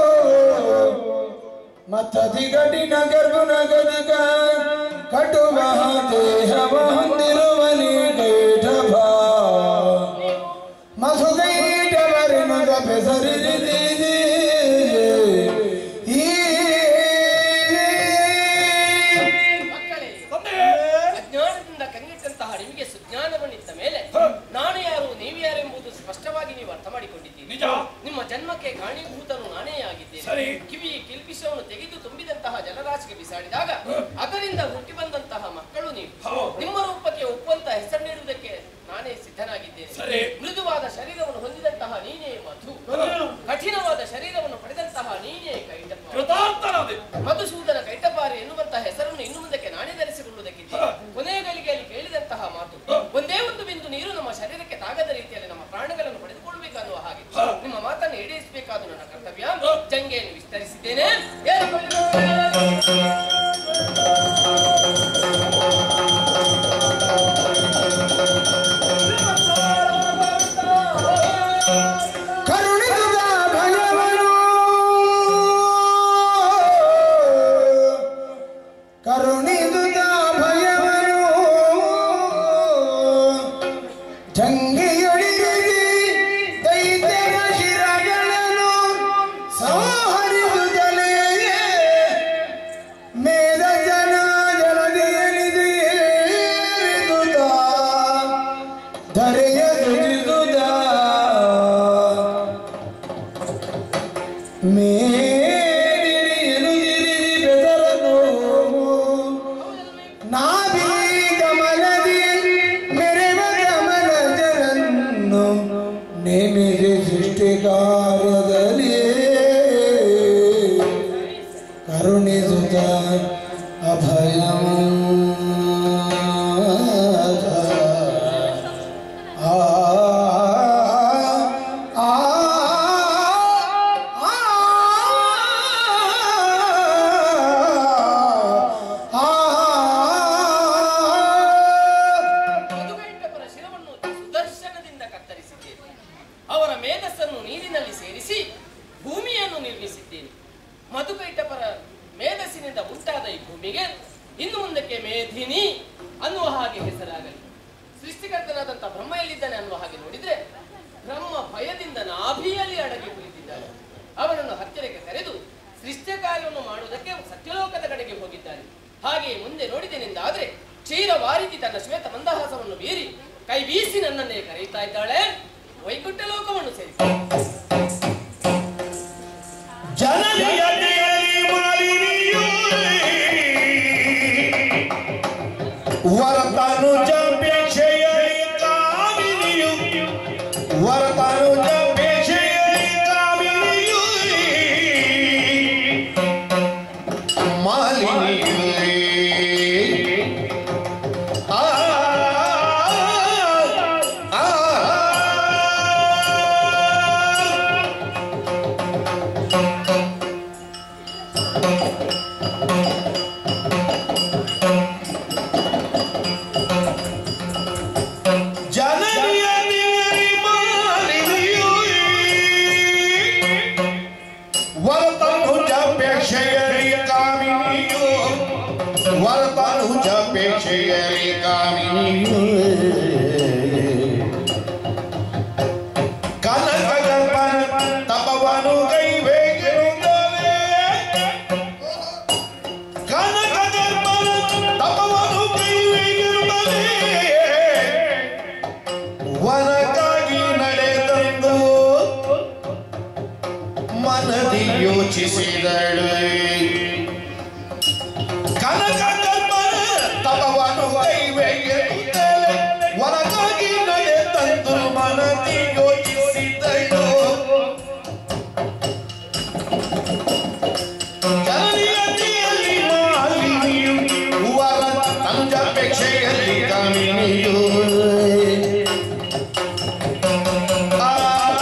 ಮತ್ತದಿ ಕಠಿಣ ಗರ್ಭನ ಗದಗ ಕಟುವ ದೇಹವ ಹೊಂದಿರುವನೇ ಕೈಠಭ ಮಧುಗೈಟವರಿನದ ಬೆಸರಿದಿದೆ ಈ ಮಕ್ಕಳೇ ತಂದೆಯೇ ಅಜ್ಞಾನದಿಂದ ಕಂಗೆಟ್ಟಂತಹ ನಿಮಗೆ ಸುಜ್ಞಾನವನ್ನಿತ್ತ ಮೇಲೆ ನಾನು ಯಾರು ನೀವು ಯಾರು ಎಂಬುದು ಸ್ಪಷ್ಟವಾಗಿ ನೀವು ಅರ್ಥ ಮಾಡಿಕೊಂಡಿದ್ದೀರಿ ನಿಜ ನಿಮ್ಮ ಜನ್ಮಕ್ಕೆ ಕಾರಣೀಭೂತನು ನಾನೇ ಸರಿ. ಆಗಿದ್ದೇನೆ ಕಿವಿ ಕಿಲ್ಪಿಸವನ್ನು ತೆಗೆದು ತುಂಬಿದಂತಹ ಜಲರಾಶಿಗೆ ಬಿಸಾಡಿದಾಗ ಅದರಿಂದ ಹುಟ್ಟಿ ಬಂದಂತಹ ಮಕ್ಕಳು ನೀವು ಹೌದು. ನಿಮ್ಮ ರೂಪಕ್ಕೆ ಒಪ್ಪುವಂತ ಹೆಸರು ನೀಡುವುದಕ್ಕೆ ನಾನೇ ಸಿದ್ಧನಾಗಿದ್ದೇನೆ ಸರಿ. ಮೃದುವಾದ ಶರೀರವನ್ನು ಹೊಂದಿದಂತಹ ನೀನೇ ಮಧು ಕಠಿಣವಾದ ಶರೀರವನ್ನು ಪಡೆದಂತಹ ನೀನೇ ಕೈಟಪ್ಪ ಕೃತಾರ್ಥನಾದೆ ಮಧುಸೂದನ ಕೈಟಪಾರಿ ಎನ್ನುವಂತಹ ಹೆಸರನ್ನು ಇನ್ನು ಮುಂದಕ್ಕೆ ನಾನೇ ಧರಿಸಿಕೊಳ್ಳುವುದಕ್ಕಿದೆ ಹ. ಕೊನೆಯ ಗಳಿಗೆಯಲ್ಲಿ ಕೇಳಿದಂತಹ ಮಾತು ಒಂದೇ ಒಂದು ಬಿಂದು ನೀರು ನಮ್ಮ ಶರೀರಕ್ಕೆ ತಾಗದ ರೀತಿಯಲ್ಲಿ ನಮ್ಮ ಪ್ರಾಣಗಳನ್ನು ಪಡೆದುಕೊಳ್ಳಬೇಕನ್ನುವ ಹಾಗೆ ಹ. ನಿಮ್ಮ ಮಾತನ್ನು ಈಡೇರಿಸಬೇಕಾದ ನನ್ನ ಕರ್ತವ್ಯ ಜಂಗೆಯನ್ನು ವಿಸ್ತರಿಸಿದ್ದೇನೆ ಏರಿಕೊಳ್ಳಿ. ಕರುಣಿಸುತ್ತ ಭಯವನು ಕರುಣಿಸುತ್ತ ಭಯವನು ಜಂಗಿಯೊಳಿಗೆ ದೈತ್ಯರ ಶಿರಗಳನ್ನು ಸಂಹರಿಸುತ್ತಲೇ ಮೇದ ಜನ ಜಲದಿಯಲಿದೆ ಧರೆಯ ಸುಜಿಸುತ್ತ ಮೇಲಿರಿಯಲು ಗಿರಿರಿ ಬೆದರನು ನಾಭಿ ಕಮಲದಿ ಮೆರೆವ ಕಮಲಜರನ್ನು ನೇಮಿಸಿ ಸೃಷ್ಟಿ ಕಾರ್ಯದಲ್ಲಿ ಕರುಣಿಸುತ್ತ ಅಭಯಮ ಆ ಆ ಮಧುಕೈಟಪರ ಶಿರವನ್ನು ಸುದರ್ಶನದಿಂದ ಕತ್ತರಿಸಿದ್ದೇನೆ ಅವರ ಮೇಧಸ್ಸನ್ನು ನೀರಿನಲ್ಲಿ ಸೇರಿಸಿ ಭೂಮಿಯನ್ನು ನಿರ್ಮಿಸಿದ್ದೇನೆ ಮಧುಕೈಟಪರ ಮೇಧಸ್ಸಿನಿಂದ ಉಂಟಾದ ಈ ಭೂಮಿಗೆ ಇನ್ನು ಮುಂದಕ್ಕೆ ಮೇಧಿನಿ ಅನ್ನುವ ಹಾಗೆ ಹೆಸರಾಗಲಿ ಸೃಷ್ಟಿಕರ್ತನಾದಂಥ ಬ್ರಹ್ಮ ಎಲ್ಲಿದ್ದಾನೆ ಅನ್ನುವ ಹಾಗೆ ನೋಡಿದ್ರೆ ಬ್ರಹ್ಮ ಭಯದಿಂದ ನಾಭಿಯಲ್ಲಿ ಅಡಗಿ ಕುಳಿತಿದ್ದಾನೆ ಅವನನ್ನು ಹತ್ತಿರಕ್ಕೆ ಕರೆದು ಸೃಷ್ಟಿ ಕಾರ್ಯವನ್ನು ಮಾಡುವುದಕ್ಕೆ ಸತ್ಯಲೋಕದ ಕಡೆಗೆ ಹೋಗಿದ್ದಾನೆ ಹಾಗೆ ಮುಂದೆ ನೋಡಿದೆನೆಂದಾದ್ರೆ ಕ್ಷೀರ ವಾರಿದಿ ತನ್ನ ಶ್ವೇತ ಮಂದಹಾಸವನ್ನು ಬೀರಿ ಕೈ ಬೀಸಿ ನನ್ನನ್ನೇ ಕರೆಯುತ್ತಾ ಇದ್ದಾಳೆ ವೈಕುಂಠ ಲೋಕವನ್ನು ಸೇರಿ ಜನನಿಯ ದೇವಿ ಮಾಲಿನಿಯು ವರತನು ಜಪೇಕ್ಷೆಯ ಕಾಮಿನಿಯು ವರತನು ಜಪೇಕ್ಷೆಯ ಕಾಮಿನಿಯು ಮಾಲಿನಿಯು ಆ ಆ ಆ ಜನನಿಯ ದೇವಿ ಮಾಲಿನಿಯು ವರತನು ಜಪೇಕ್ಷೆಯರಿ ಕಾಮಿನಿಯು ವರತನು ಜಪೇಕ್ಷೆಯರಿ ಕಾಮಿನಿಯು ಕನಕ ಗರ್ಭನ ತಪವನು ಕೈಬೇಕಿರುತ್ತಲೇ ಕಾಮಿನಿಯು ಆ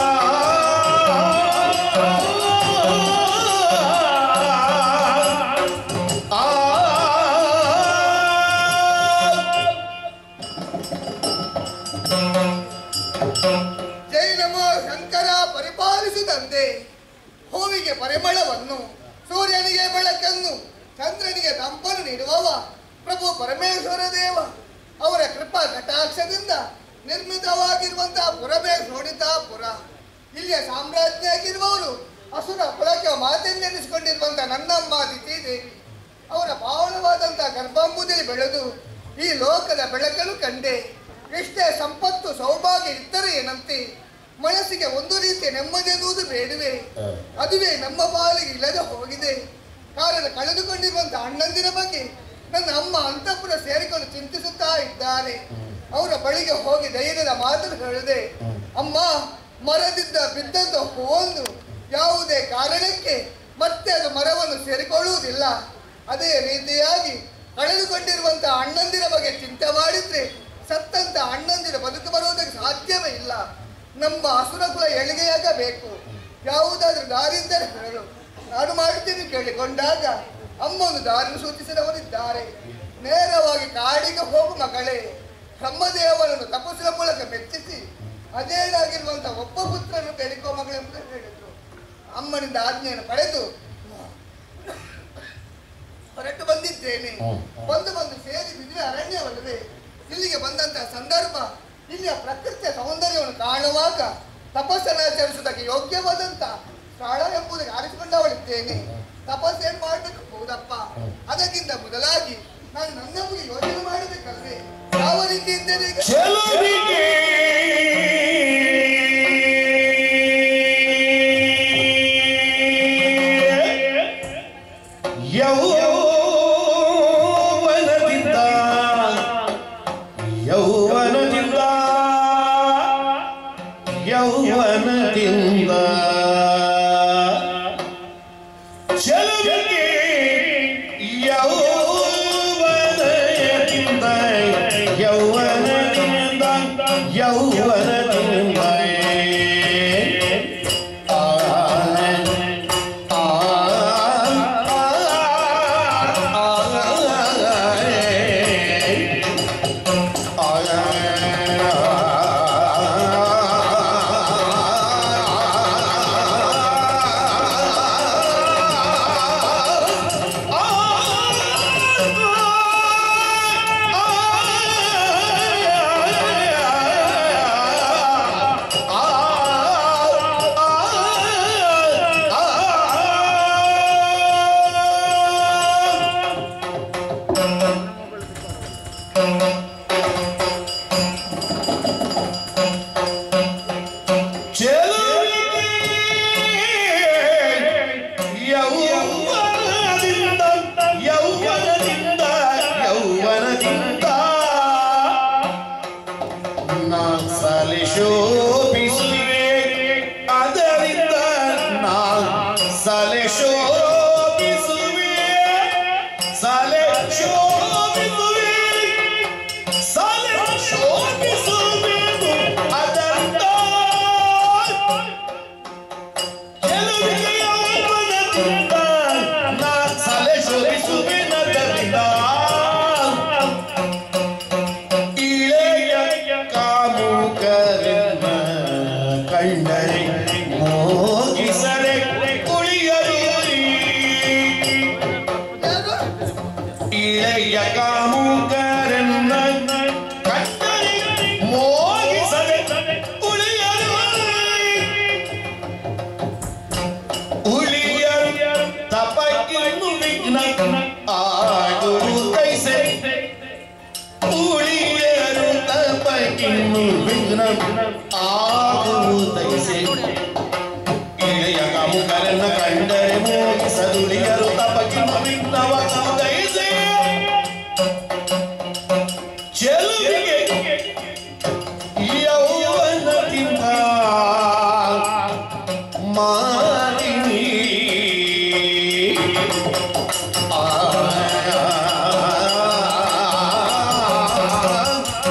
ಜೈ ನಮೋ ಶಂಕರ ಪರಿಪಾಲಿಸಿದಂತೆ ಹೂವಿಗೆ ಪರಿಮಳವನ್ನು ಸೂರ್ಯನಿಗೆ ಬೆಳಕನ್ನು ಚಂದ್ರನಿಗೆ ತಂಪನ್ನು ನೀಡುವವ ಪ್ರಭು ಪರಮೇಶ್ವರ ದೇವ ಅವರ ಕೃಪಾ ಕಟಾಕ್ಷದಿಂದ ನಿರ್ಮಿತವಾಗಿರುವಂತಹ ಪುರವೇ ಶೋಣಿತಾಪುರ ಇಲ್ಲಿಯ ಸಾಮ್ರಾಜ್ಞಿ ಆಗಿರುವವರು ಅಸುರ ಕುಲಕ್ಕೆ ಮಾತೆಂದೆನಿಸಿಕೊಂಡಿರುವಂತಹ ನನ್ನಮ್ಮ ದಿತಿ ದೇವಿ ಅವರ ಪಾವನವಾದಂತಹ ಗರ್ಭಾಂಬುದಲ್ಲಿ ಬೆಳೆದು ಈ ಲೋಕದ ಬೆಳಕನ್ನು ಕಂಡೆ ಎಷ್ಟೇ ಸಂಪತ್ತು ಸೌಭಾಗ್ಯ ಇದ್ದರೆ ಏನಂತೆ ಮನಸ್ಸಿಗೆ ಒಂದು ರೀತಿಯ ನೆಮ್ಮದಿ ಎನ್ನುವುದು ಬೇಡುವೆ ಅದುವೇ ನಮ್ಮ ಪಾಲಿಗೆ ಇಲ್ಲದೆ ಹೋಗಿದೆ ಕಾರಣ ಕಳೆದುಕೊಂಡಿರುವಂತಹ ಅಣ್ಣಂದಿರ ಬಗ್ಗೆ ನನ್ನ ಅಮ್ಮ ಅಂತಃಪುರ ಸೇರಿಕೊಂಡು ಚಿಂತಿಸುತ್ತಾ ಇದ್ದಾರೆ ಅವರ ಬಳಿಗೆ ಹೋಗಿ ಧೈರ್ಯದ ಮಾತನ್ನು ಹೇಳಿದೆ ಅಮ್ಮ ಮರದಿಂದ ಬಿದ್ದಂತ ಹೂವೊಂದು ಯಾವುದೇ ಕಾರಣಕ್ಕೆ ಮತ್ತೆ ಅದು ಮರವನ್ನು ಸೇರಿಕೊಳ್ಳುವುದಿಲ್ಲ ಅದೇ ರೀತಿಯಾಗಿ ಕಳೆದುಕೊಂಡಿರುವಂತಹ ಅಣ್ಣಂದಿರ ಬಗ್ಗೆ ಚಿಂತೆ ಮಾಡಿದ್ರೆ ಸತ್ತಂತ ಅಣ್ಣಂದಿರ ಬದುಕು ಬರುವುದಕ್ಕೆ ಸಾಧ್ಯವೇ ಇಲ್ಲ ನಮ್ಮ ಅಸುರ ಕುಲ ಎಳಿಗೆಯಾಗಬೇಕು ಯಾವುದಾದ್ರೂ ದಾರಿ ಇದ್ದರೆ ಹೇಳು ನಾನು ಮಾಡ್ತೀನಿ ಕೇಳಿಕೊಂಡಾಗ ಅಮ್ಮ ಒಂದು ದಾರಿ ಸೂಚಿಸಿದವರಿದ್ದಾರೆ ನೇರವಾಗಿ ಕಾಡಿಗೆ ಹೋಗು ಮಗಳೇ ಬ್ರಹ್ಮದೇವರನ್ನು ತಪಸ್ಸಿನ ಮೂಲಕ ಮೆಚ್ಚಿಸಿ ಅದೇನಾಗಿರುವಂತ ಒಬ್ಬ ಪುತ್ರನು ಕೇಳಿಕೋ ಮಗಳೆಂದು ಹೇಳಿದ್ರು ಅಮ್ಮನಿಂದ ಆಜ್ಞೆಯನ್ನು ಪಡೆದು ಹೊರಟು ಬಂದಿದ್ದೇನೆ ಬಂದು ಬಂದು ಸೇರಿ ಬಿದಿರೆ ಅರಣ್ಯವಲ್ಲವೇ ಇಲ್ಲಿಗೆ ಬಂದಂತಹ ಸಂದರ್ಭ ಇಲ್ಲಿಯ ಪ್ರಕೃತಿಯ ಸೌಂದರ್ಯವನ್ನು ಕಾಣುವಾಗ ತಪಸ್ಸನ್ನಾಚರಿಸುವುದಕ್ಕೆ ಯೋಗ್ಯವಾದಂತ ಸ್ಥಳ ಎಂಬುದಕ್ಕೆ ಆರಿಸಿಕೊಂಡವಳಿದ್ದೇನೆ ತಪಸ್ಸೇನು ಮಾಡಬೇಕು ಹೌದಪ್ಪ ಅದಕ್ಕಿಂತ ಮೊದಲಾಗಿ ನಾನು ನನ್ನಮಗೆ ಯೋಚನೆ ಮಾಡಬೇಕಲ್ವೇ ಯಾವ ರೀತಿ ಇದ್ದೇನೆ ಈಗ ಚೆಲುವಿಗೆ ಯೌವನದಿಂದ ಯೌವನದಿಂದ ಯೌವನದಿಂದ ಚೆಲುವಿಗೆ ಯೌವನದಿಂದ ಯೌವನದಿಂದ ಯೌವನದಿಂದ ಆ ಆ ಯೌವನದಿಂದ ಯೌವನದಿಂದ ಯೌವನದಿಂದ ನಾ ಸಲಿ ಶೋಭಿಸುವೆ ಅದರಿಂದ ನಾ ಸಲೆ ಶೋಭಿಸುವೆ ಸಲೆ ಶೋಭಿಸುವೆ ಸಲೆ ಶೋಭಿಸುವೆನು ಅದರಿಂದ ಗೆಲುವಿಗೆ ಯೌವನದಿಂದ ನಾ ಸಲೆ ಶೋಭಿಸುವೆನದರಿಂದ ಇಳೆಯ ಕಾಮುಕರನ್ನ ಕಂಡರೆ ಮೋಗಿಸದೆ ಉಳಿಯಲು ಯಾರು ಇಳೆಯ ಕಾಮುಕರನ್ನ ಕಂಡರೆ ಮೋಗಿಸದೆ ಉಳಿಯಲು ಉಳಿಯಲು ತಪಕ್ಕಿನ್ನು ವಿಘ್ನ ಆಗುವುದೈಸೆ ಉಳಿಯಲು ತಪಕ್ಕಿನ್ನು ವಿಘ್ನ ಆಗುವುದೈಸೆ ಇಳೆಯ ಕಾಮುಕರನ್ನ ಕಂಡರೆ ಮೋಗಿಸದುಳಿಯರು ತಪಕ್ಕಿನ್ನು ವಿಘ್ನವಾಗುವುದೈಸೆ ಚೆಲುವಿಗೆ ಯೌವನದಿಂದ ಮಾಲಿನಿ ಆ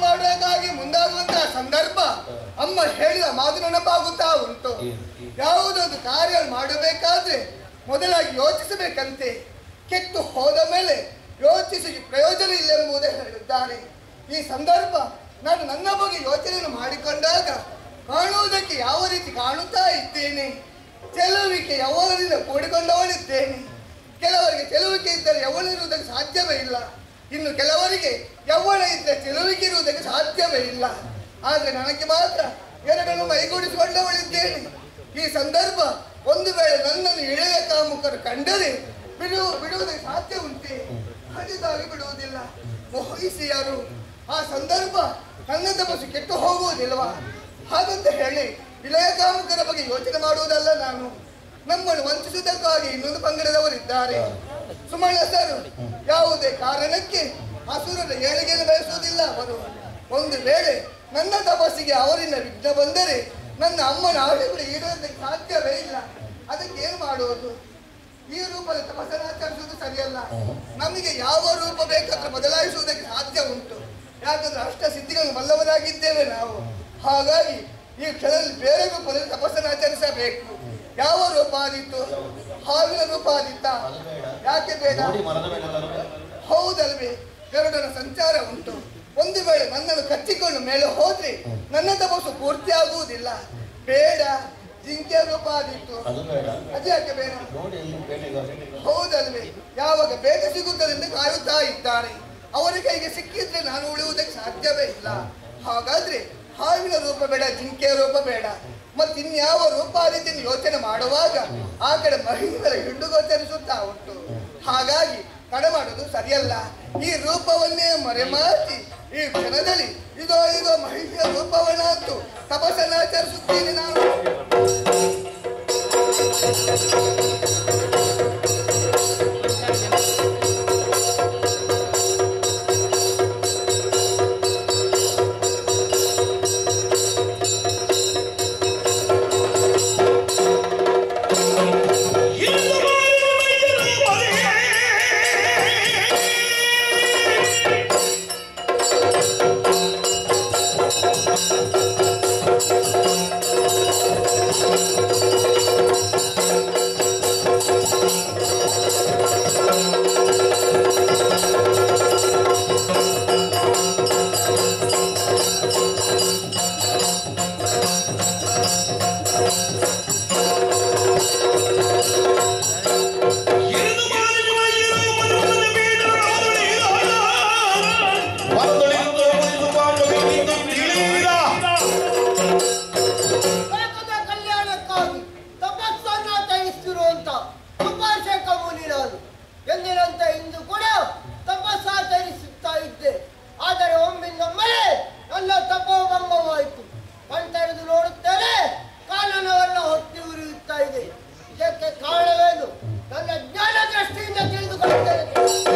ಮಾಡುವುದಕ್ಕಾಗಿ ಮುಂದಾಗುವಂತಹ ಸಂದರ್ಭ ಅಮ್ಮ ಹೇಳಿದ ಮಾತು ನೆನಪಾಗುತ್ತಾ ಉಂಟು ಯಾವುದೊಂದು ಕಾರ್ಯ ಮಾಡಬೇಕಾದ್ರೆ ಮೊದಲಾಗಿ ಯೋಚಿಸಬೇಕಂತೆ ಕೆಟ್ಟು ಹೋದ ಮೇಲೆ ಯೋಚಿಸಿ ಪ್ರಯೋಜನ ಇಲ್ಲ ಎಂಬುದೇ ಹೇಳಿದ್ದಾರೆ ಈ ಸಂದರ್ಭ ನಾನು ನನ್ನ ಬಗ್ಗೆ ಯೋಚನೆಯನ್ನು ಮಾಡಿಕೊಂಡಾಗ ಕಾಣುವುದಕ್ಕೆ ಯಾವ ರೀತಿ ಕಾಣುತ್ತಾ ಇದ್ದೇನೆ ಚೆಲುವಿಕೆ ಯಾವರಿಂದ ಕೂಡಿಕೊಂಡವಳಿದ್ದೇನೆ ಕೆಲವರಿಗೆ ಚೆಲುವಿಕೆ ಇದ್ದರೆ ಯೌವನ ಇರುವುದಕ್ಕೆ ಸಾಧ್ಯವೇ ಇಲ್ಲ ಇನ್ನು ಕೆಲವರಿಗೆ ಯೌವನ ಇದ್ದರೆ ಚೆಲುವಿಕೆ ಇರುವುದಕ್ಕೆ ಸಾಧ್ಯವೇ ಇಲ್ಲ ಆದರೆ ನನಗೆ ಮಾತ್ರ ಎರಡನ್ನು ಮೈಗೂಡಿಸಿಕೊಂಡವಳಿದ್ದೇನೆ ಈ ಸಂದರ್ಭ ಒಂದು ವೇಳೆ ನನ್ನನ್ನು ಇಳೆಯ ಕಾಮುಕರು ಕಂಡರೆ ಬಿಡು ಬಿಡುವುದಕ್ಕೆ ಸಾಧ್ಯ ಉಂಟೆ ಖಂಡಿತವಾಗಿ ಬಿಡುವುದಿಲ್ಲ ಮೋಹಿಸಿಯರು ಆ ಸಂದರ್ಭ ನನ್ನ ತಪಸ್ಸು ಕೆಟ್ಟು ಹೋಗುವುದಿಲ್ವಾ ಹಾಗಂತ ಹೇಳಿ ಇಳೆಯ ಕಾಮುಕರ ಬಗ್ಗೆ ಯೋಚನೆ ಮಾಡುವುದಲ್ಲ ನಾನು ನಮ್ಮನ್ನು ವಂಚಿಸುವುದಕ್ಕಾಗಿ ಇನ್ನೊಂದು ಪಂಗಡದವರಿದ್ದಾರೆ ಸುಮಣಸರು ಯಾವುದೇ ಕಾರಣಕ್ಕೆ ಅಸುರರ ಏಳಿಗೆಯನ್ನು ಬಯಸುವುದಿಲ್ಲ ಅವರು ಒಂದು ವೇಳೆ ನನ್ನ ತಪಸ್ಸಿಗೆ ಅವರಿಂದ ವಿಘ್ನ ಬಂದರೆ ನನ್ನ ಅಮ್ಮನ ಆಳೆ ಕೂಡ ಈಡುವುದಕ್ಕೆ ಸಾಧ್ಯವೇ ಇಲ್ಲ ಅದಕ್ಕೆ ಏನು ಮಾಡುವುದು ಈ ರೂಪದ ತಪಸ್ಸನ್ನು ಆಚರಿಸುವುದು ಸರಿಯಲ್ಲ ನಮಗೆ ಯಾವ ರೂಪ ಬೇಕಾದ್ರೆ ಬದಲಾಯಿಸುವುದಕ್ಕೆ ಸಾಧ್ಯ ಉಂಟು ಯಾಕಂದ್ರೆ ಅಷ್ಟ ಸಿದ್ಧಿಗಳನ್ನು ಬಲ್ಲವರಾಗಿದ್ದೇವೆ ನಾವು ಹಾಗಾಗಿ ಈ ಕ್ಷಣದಲ್ಲಿ ಬೇರೆ ರೂಪದಲ್ಲಿ ತಪಸ್ಸನ್ನು ಆಚರಿಸಬೇಕು ಯಾವ ರೂಪ ಆದಿತ್ತು ಹಾವಿನ ರೂಪ ಆದಿತ್ತ ಯಾಕೆ ಬೇಡ ಹೌದಲ್ವೇ ಗರುಡನ ಸಂಚಾರ ಉಂಟು ಒಂದು ವೇಳೆ ನನ್ನನ್ನು ಕಚ್ಚಿಕೊಂಡು ಮೇಲೆ ಹೋದ್ರೆ ನನ್ನ ತಪಸ್ಸು ಪೂರ್ತಿ ಆಗುವುದಿಲ್ಲ ಬೇಡ ಜಿಂಕೆ ರೂಪ ಆದಿತ್ತು ಅದು ಬೇಡ ಅದು ಯಾಕೆ ಬೇಡ ನೋಡಿ ಇಲ್ಲಿ ಬೇಟೆಗಾರ ಹೌದಲ್ವೇ ಯಾವಾಗ ಬೇಟೆ ಸಿಗುತ್ತದೆ ಎಂದು ಕಾಯುತ್ತಾ ಇದ್ದಾರೆ ಅವರ ಕೈಗೆ ಸಿಕ್ಕಿದ್ರೆ ನಾನು ಉಳಿಯುವುದಕ್ಕೆ ಸಾಧ್ಯವೇ ಇಲ್ಲ ಹಾಗಾದ್ರೆ ಹಾವಿನ ರೂಪ ಬೇಡ ಜಿಂಕೆಯ ರೂಪ ಬೇಡ ಮತ್ತೆ ಇನ್ಯಾವ ರೂಪ ಆ ರೀತಿ ಯೋಚನೆ ಮಾಡುವಾಗ ಆ ಕಡೆ ಮಹಿಳೆಯರ ಹಿಂಡು ಗೋಚರಿಸುತ್ತಾ ಉಂಟು ಹಾಗಾಗಿ ತಡ ಮಾಡುವುದು ಸರಿಯಲ್ಲ ಈ ರೂಪವನ್ನೇ ಮರೆಮಾಚಿ ಈ ಕ್ಷಣದಲ್ಲಿ ಇದೋ ಇದೋ ಮಹಿಳೆಯ ರೂಪವನ್ನಂತೂ ತಪಸ್ಸನ್ನು ಆಚರಿಸುತ್ತೇನೆ ನಾನು ಲೋಕದ ಕಲ್ಯಾಣಕ್ಕಾಗಿ ತಪಸ್ಸನ್ನು ಆಚರಿಸಿರುವಂತ ಅಪಾಶಕ ಮುನಿ ನಾನು ಎಂದಿನಂತೆ ಇಂದು ಕೂಡ ತಪಸ್ಸಾಚರಿಸುತ್ತಾ ಇದ್ದೆ ಆದರೆ ಒಮ್ಮಿಂದೊಮ್ಮೆ ನನ್ನ ತಪೋಭಂಗವಾಯಿತು ಕಣ್ತೆರೆದು ನೋಡುತ್ತೇನೆ ಕಾನನವೆಲ್ಲ ಹೊತ್ತಿ ಉರಿಯುತ್ತಾ ಇದೆ ಇದಕ್ಕೆ ಕಾರಣವೇನು ನನ್ನ ಜ್ಞಾನ ದೃಷ್ಟಿಯಿಂದ ತಿಳಿದುಕೊಳ್ಳುತ್ತೇನೆ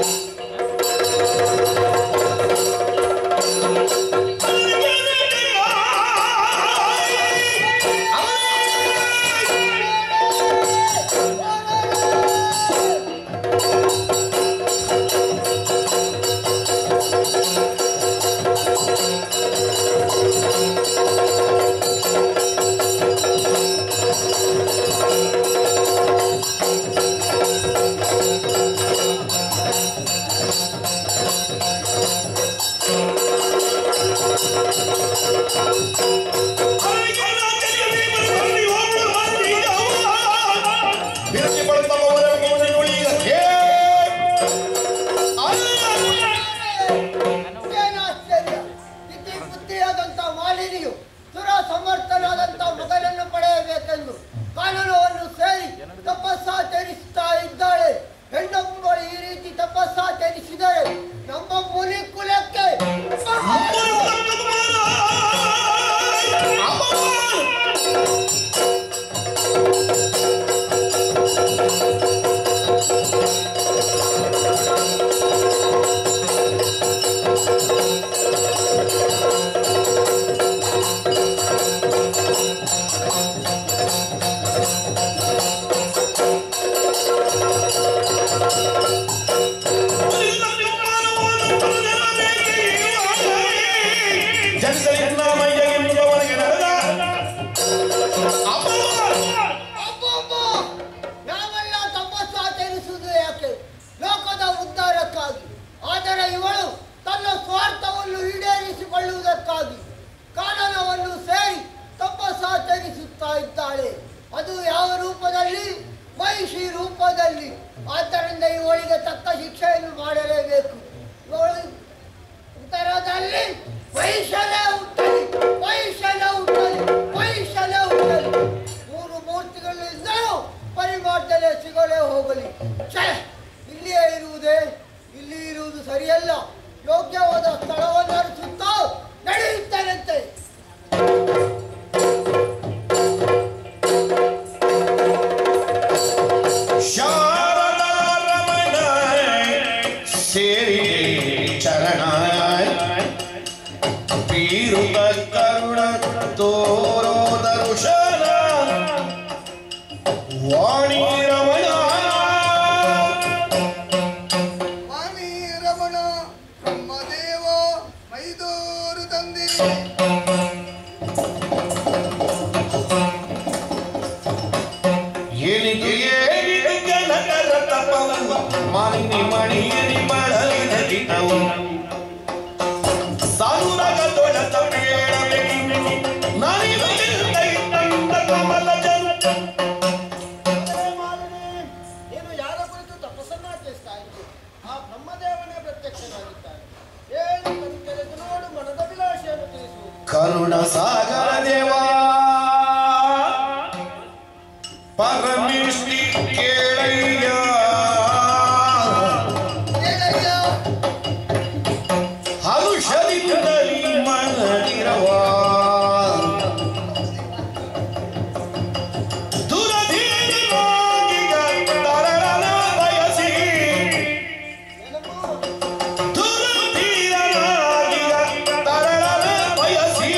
ಏನಾಶ್ಚರ್ಯ ಇತಿ ಬುದ್ಧಿಯಾದಂತ ಮಾಲಿನಿಯು ಸುರ ಸಮರ್ಥನಾದಂತ ಮಗನನ್ನು ಪಡೆಯಬೇಕೆಂದು ಕಾನೂನವನ್ನು ಸೇರಿ ತಪಸ್ಸಾಚರಿಸುತ್ತಾ ಇದ್ದಾಳೆ ಹೆಣ್ಣೊಬ್ಬಳು ಈ ರೀತಿ ತಪಸ್ಸಾಚರಿಸಿದರೆ ನಮ್ಮ ಮುನಿ ಕುಲಕ್ಕೆ ಆ ಜಗಲಿಂಗರಾಮಯ್ಯ ಎನ್ನುವವನಿಗೆ ನಡೆದ ಅಪಮಾನ ಅಬ್ಬಬ್ಬ! ನಾವೆಲ್ಲ ತಪಸ್ಸು ಆಚರಿಸುವುದು ಯಾಕೆ ಲೋಕದ ಉದ್ಧಾರಕ್ಕಾಗಿ ಆದರೆ ಇವಳು ತನ್ನ ಸ್ವಾರ್ಥವನ್ನು ಈಡೇರಿಸಿಕೊಳ್ಳುವುದಕ್ಕಾಗಿ ಕಾನನವನ್ನು ಸೇರಿ ತಪಸ್ಸಾಚರಿಸುತ್ತಾ ಇದ್ದಾಳೆ ಅದು ಯಾವ ರೂಪದಲ್ಲಿ ಮಹಿಷಿ ರೂಪದಲ್ಲಿ ಆದ್ದರಿಂದ ಇವಳಿಗೆ ತಕ್ಕ ಶಿಕ್ಷೆಯನ್ನು ಮಾಡಲೇಬೇಕು ಇವಳು ಉತ್ತರದಲ್ಲಿ ವೈಶಲ್ಯ ಹುಟ್ಟಲಿ ವೈಶಲ್ಯ ಹುಟ್ಟಲಿ ವೈಶಲ್ಯ ಹುಟ್ಟಲಿ ಮೂರು ಮೂರ್ತಿಗಳಿಂದಲೂ ಪರಿಮಾರ್ಜನೆ ಸಿಗಲೇ ಹೋಗಲಿ ಛೆ! ಇಲ್ಲಿಯೇ ಇರುವುದೇ ಇಲ್ಲಿ ಇರುವುದು ಸರಿಯಲ್ಲ ಯೋಗ್ಯವಾದ ಸ್ಥಳವನ್ನು ಅರಿಸುತ್ತಾ ನಡೆಯುತ್ತಾರಂತೆ ಶಾರದಾರಮಣ ಸೇರಿ ಚರಣ ಬೀರುತ ಕರುಣ ತೋರೋ ದರುಶನ ವಾಣಿ ರಮಣ ವಾಣಿ ರಮಣ ಬ್ರಹ್ಮದೇವ ಮೈದೂರು ತಂದೆ ಏನಿದು ಏನಿದು ಜನಕರ ತಪವು ಮಣಿ ಮಣಿಯನಿ ಬಳಲಿನ ದಿನವು ಸಾನುರಗ ತೊಡತ ಬೇಡವೇ ನನಿದು ಇದ್ದ ಕಮಲ ಜನ ನೀನು ಯಾರ ಕುರಿತು ತಪಸ್ಸನ್ನಾಚರಿಸ್ತಾ ಇದ್ದು ಆ ಬ್ರಹ್ಮದೇವನೇ ಪ್ರತ್ಯಕ್ಷನಾಗಿದ್ದಾನೆ ಏನು ಕಲಿಕೆಲೆದು ನೋಡು ಮನದ ವಿಲಾಸೆಯನ್ನು ತಿಳಿಸುವುದು ಕರುಣ ಸಾಗರ ದೇವಾ ಪರಮೇಶ್ವರಿ ಕೇಳಯ್ಯ ಏನಯ್ಯ ಹರುಷದಿಂದಲಿ ಮನದಿರವ ದುರಧೀರನಾಗಿಗ ತರರನ ಬಯಸಿ ದುರಧೀರನಾಗಿಗ ತರರನ ಬಯಸಿ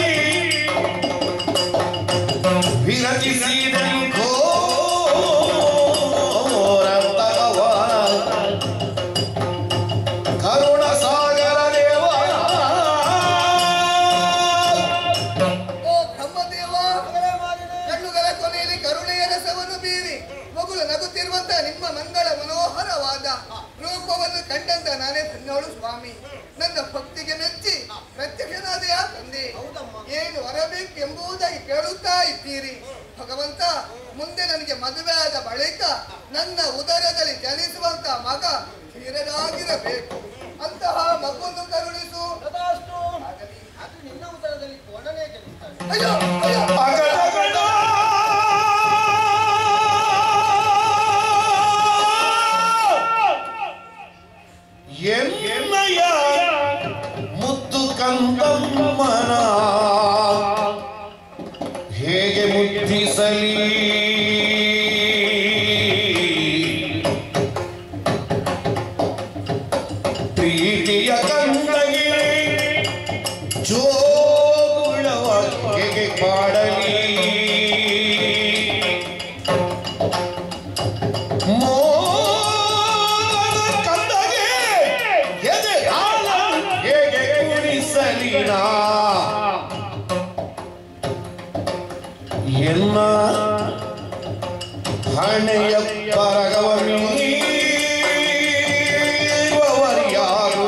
ವಿರಚಿಸಿದನು ಘೋರ ತಗವ ಕರುಣ ಸಾಗರ ದೇವ ಓ ಬ್ರಹ್ಮದೇವ ಕಣ್ಣುಗಳ ಕೊನೆಯಲ್ಲಿ ಕರುಣೆಯ ರಸವನ್ನು ಬೀರಿ ಮಗುಳು ನಗುತ್ತಿರುವಂತ ನಿಮ್ಮ ಮಂಗಳ ಮನೋಹರವಾದ ರೂಪವನ್ನು ಕಂಡಂತ ನಾನೇ ಧನ್ಯೋಳು ಸ್ವಾಮಿ ನನ್ನ ಭಕ್ತಿಗೆ ಮೆಚ್ಚಿ ಪ್ರತ್ಯಕ್ಷನಾದೆಯ ತಂದೆ ಏನು ವರಬೇಕೆಂಬುದಾಗಿ ಕೇಳುತ್ತಾ ಇದ್ದೀರಿ ಭಗವಂತ ಮುಂದೆ ನನಗೆ ಮದುವೆ ಆದ ಬಳಿಕ ನನ್ನ ಉದರದಲ್ಲಿ ಜನಿಸುವಂತ ಮಗ ಧೀರನಾಗಿರಬೇಕು ಅಂತಹ ಮಗುವನ್ನು ಕರುಣಿಸು ತದಾಸ್ತು ಅದು ನಿನ್ನ ಉದರದಲ್ಲಿ ಕೋಣನೇ ಜನಿಸ್ತಾನೆ ಅಯ್ಯೋ ಅಯ್ಯೋ ಅಗಡಗಡ ಎನ್ನಯ್ಯ ಮುದ್ದು ಕಂದಮ್ಮನ ಹೇಗೆ ಮುದ್ದಿಸಲಿ ಪ್ರೀತಿಯ ಕಂದಗಿ ಜೋಗುಳವ ಹೇಗೆ ಪಾಡಲಿ ಮೋಹದ ಕಂದಗೆ ಎದೆ ಹಾಲ ಹೇಗೆ ಕುಡಿಸಲಿ ನಾ ಎನ್ನ ಹಣೆಯ ಪರಗವರಿಯಾರು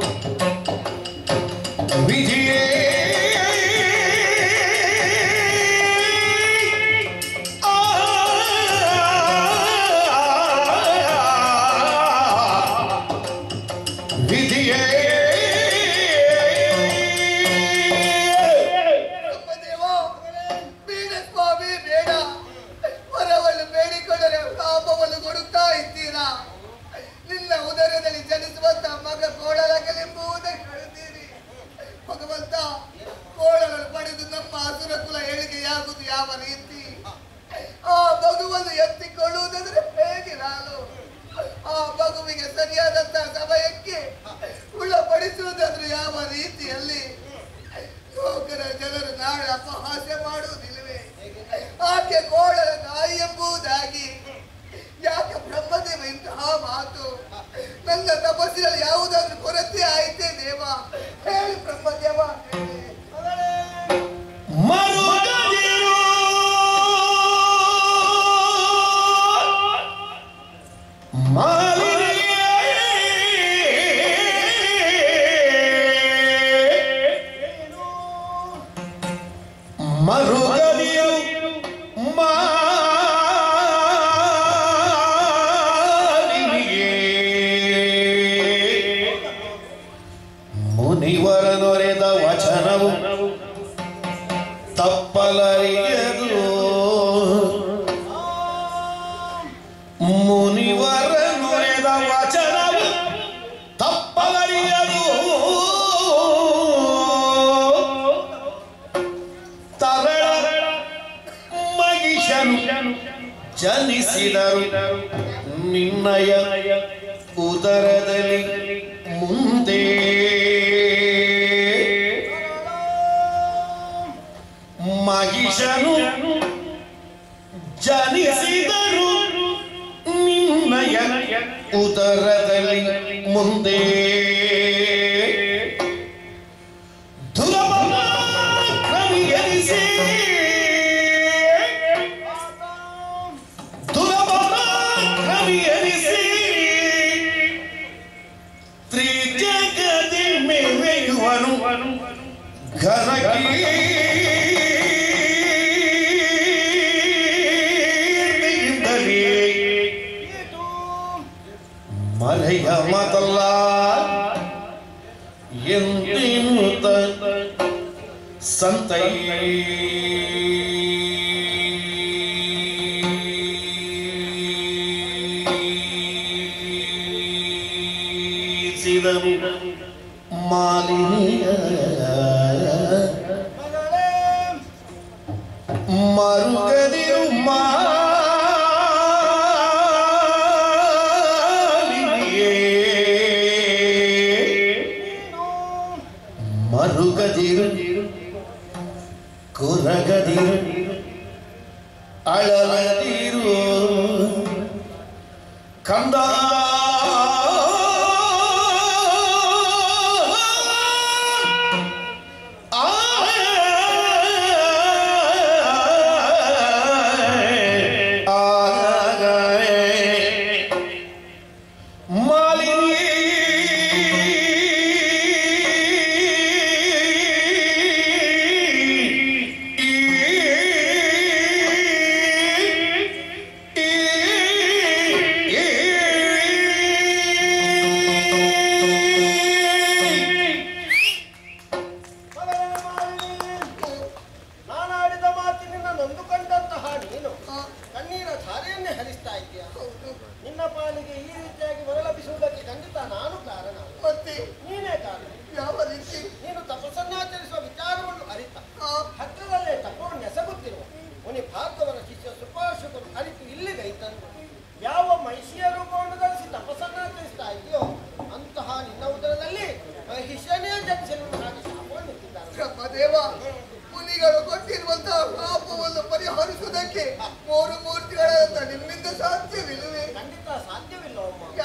ವಿಧಿಯೇ ಆ ವಿಧಿಯೇ ಬ್ರಹ್ಮದೇವ ಬೇಡ ಸ್ವಾಮಿ ಬೇಡ ವರವನ್ನು ಬೇಡಿಕೊಂಡರೆ ಪಾಪವನ್ನು ಕೊಡುತ್ತಾ ಇದ್ದೀರಾ ನಿನ್ನ ಉದರದಲ್ಲಿ ಜನಿಸುವಂತ ಮಗ ಕೋಡಲಾಗಲೆಂಬುದನ್ನು ಹೇಳುತ್ತೀರಿ ಭಗವಂತ ಮರುಗದಿರು ಮಾಲಿನಿಗೆ ಮುನಿವರ ನೊರೆದ ವಚನವು ತಪ್ಪಲರಿಯದು ಮುನಿವರ ನೊರೆದ ವಚನವು ತಪ್ಪಲರಿಯದು ತರಳ ಮಗಿಷನು ಜನಿಸಿದರು ನಿನ್ನಯ ಉದರದಲ್ಲಿ ಮುಂದೆ ಮಹಿಷನು ಜನಿಸಿದರು ನಿನ್ನಯ ಉದರದಲ್ಲಿ ಮುಂದೆ ದುರಬಲಾಕ್ರಮಿಯರಿಸಿ ದುರಬಲಾಕ್ರಮಿಯರಿಸಿ ತ್ರಿಜಗದಿ ಮೇವೆಯುವನು ಘನಕೀರ್ತಿಯಿಂದಲೇ ಮಲೆಯ ಮತಲ್ಲ ಎಂದಿನುತ ಸಂತೈ ಸಿದನು ಮಾಲಿನಿಯ ಮಗಳೇ ಮರುಗದಿರು ಮಾಲಿನಿಯೇ ಮರುಗದಿರು ಕುರಗದಿರು ಅಳಲದಿರು ಕಂದ ಮಗಳೇ ಮಾಲಿನಿ ನಾನಾಡಿದ ಮಾತಿನಿಂದ ನೊಂದುಕೊಂಡಂತಹ ನೀನು ಕಣ್ಣೀರ ಧಾರೆಯನ್ನೇ ಹರಿಸ್ತಾ ಇದ್ದೀಯ ನಿನ್ನ ಪಾಲಿಗೆ ಈ ರೀತಿಯಾಗಿ ಮರಳಬಿಸುವುದಕ್ಕೆ ಖಂಡಿತ ನಾನು ಕಾರಣ ಮತ್ತೆ ನೀನೇ ಕಾರಣ ಯಾವ ರೀತಿ ನೀನು ತಪಸ್ಸನ್ನಾಚರಿಸುವ ವಿಚಾರವನ್ನು ಅರಿತ ಹತ್ತಿರದಲ್ಲೇ ತಪವನ್ನು ಎಸಗುತ್ತಿರುವ ಮುನಿ ಭಾರ್ಗವರ ಶಿಷ್ಯ ಸುಪಾರ್ಶಕರು ಅರಿತು ಇಲ್ಲಿಗೈತನು ಯಾವ ಮಹಿಷಿಯ ರೂಪವನ್ನು ಧರಿಸಿ ತಪಸ್ಸನ್ನಾಚರಿಸ್ತಾ ಇದೆಯೋ ಅಂತಹ ನಿನ್ನ ಉದರದಲ್ಲಿ ಮಹಿಷನೇ ಜನಿಸಲು ಹಾಗೆ ಶಾಪವನ್ನು ಇಟ್ಟಿದ್ದಾರೆ ಬ್ರಹ್ಮದೇವ ಮುನಿಗಳು ಕೊಟ್ಟಿರುವಂತಹ ಪಾಪವನ್ನು ಪರಿಹರಿಸುವುದಕ್ಕೆ ಮೂರು ಮೂರ್ತಿಗಳಂತ ನಿಮ್ಮಿಂದ ಸಾಧ್ಯವಿಲ್ಲವೇ ಖಂಡಿತ ಸಾಧ್ಯವಿಲ್ಲ ಅಮ್ಮ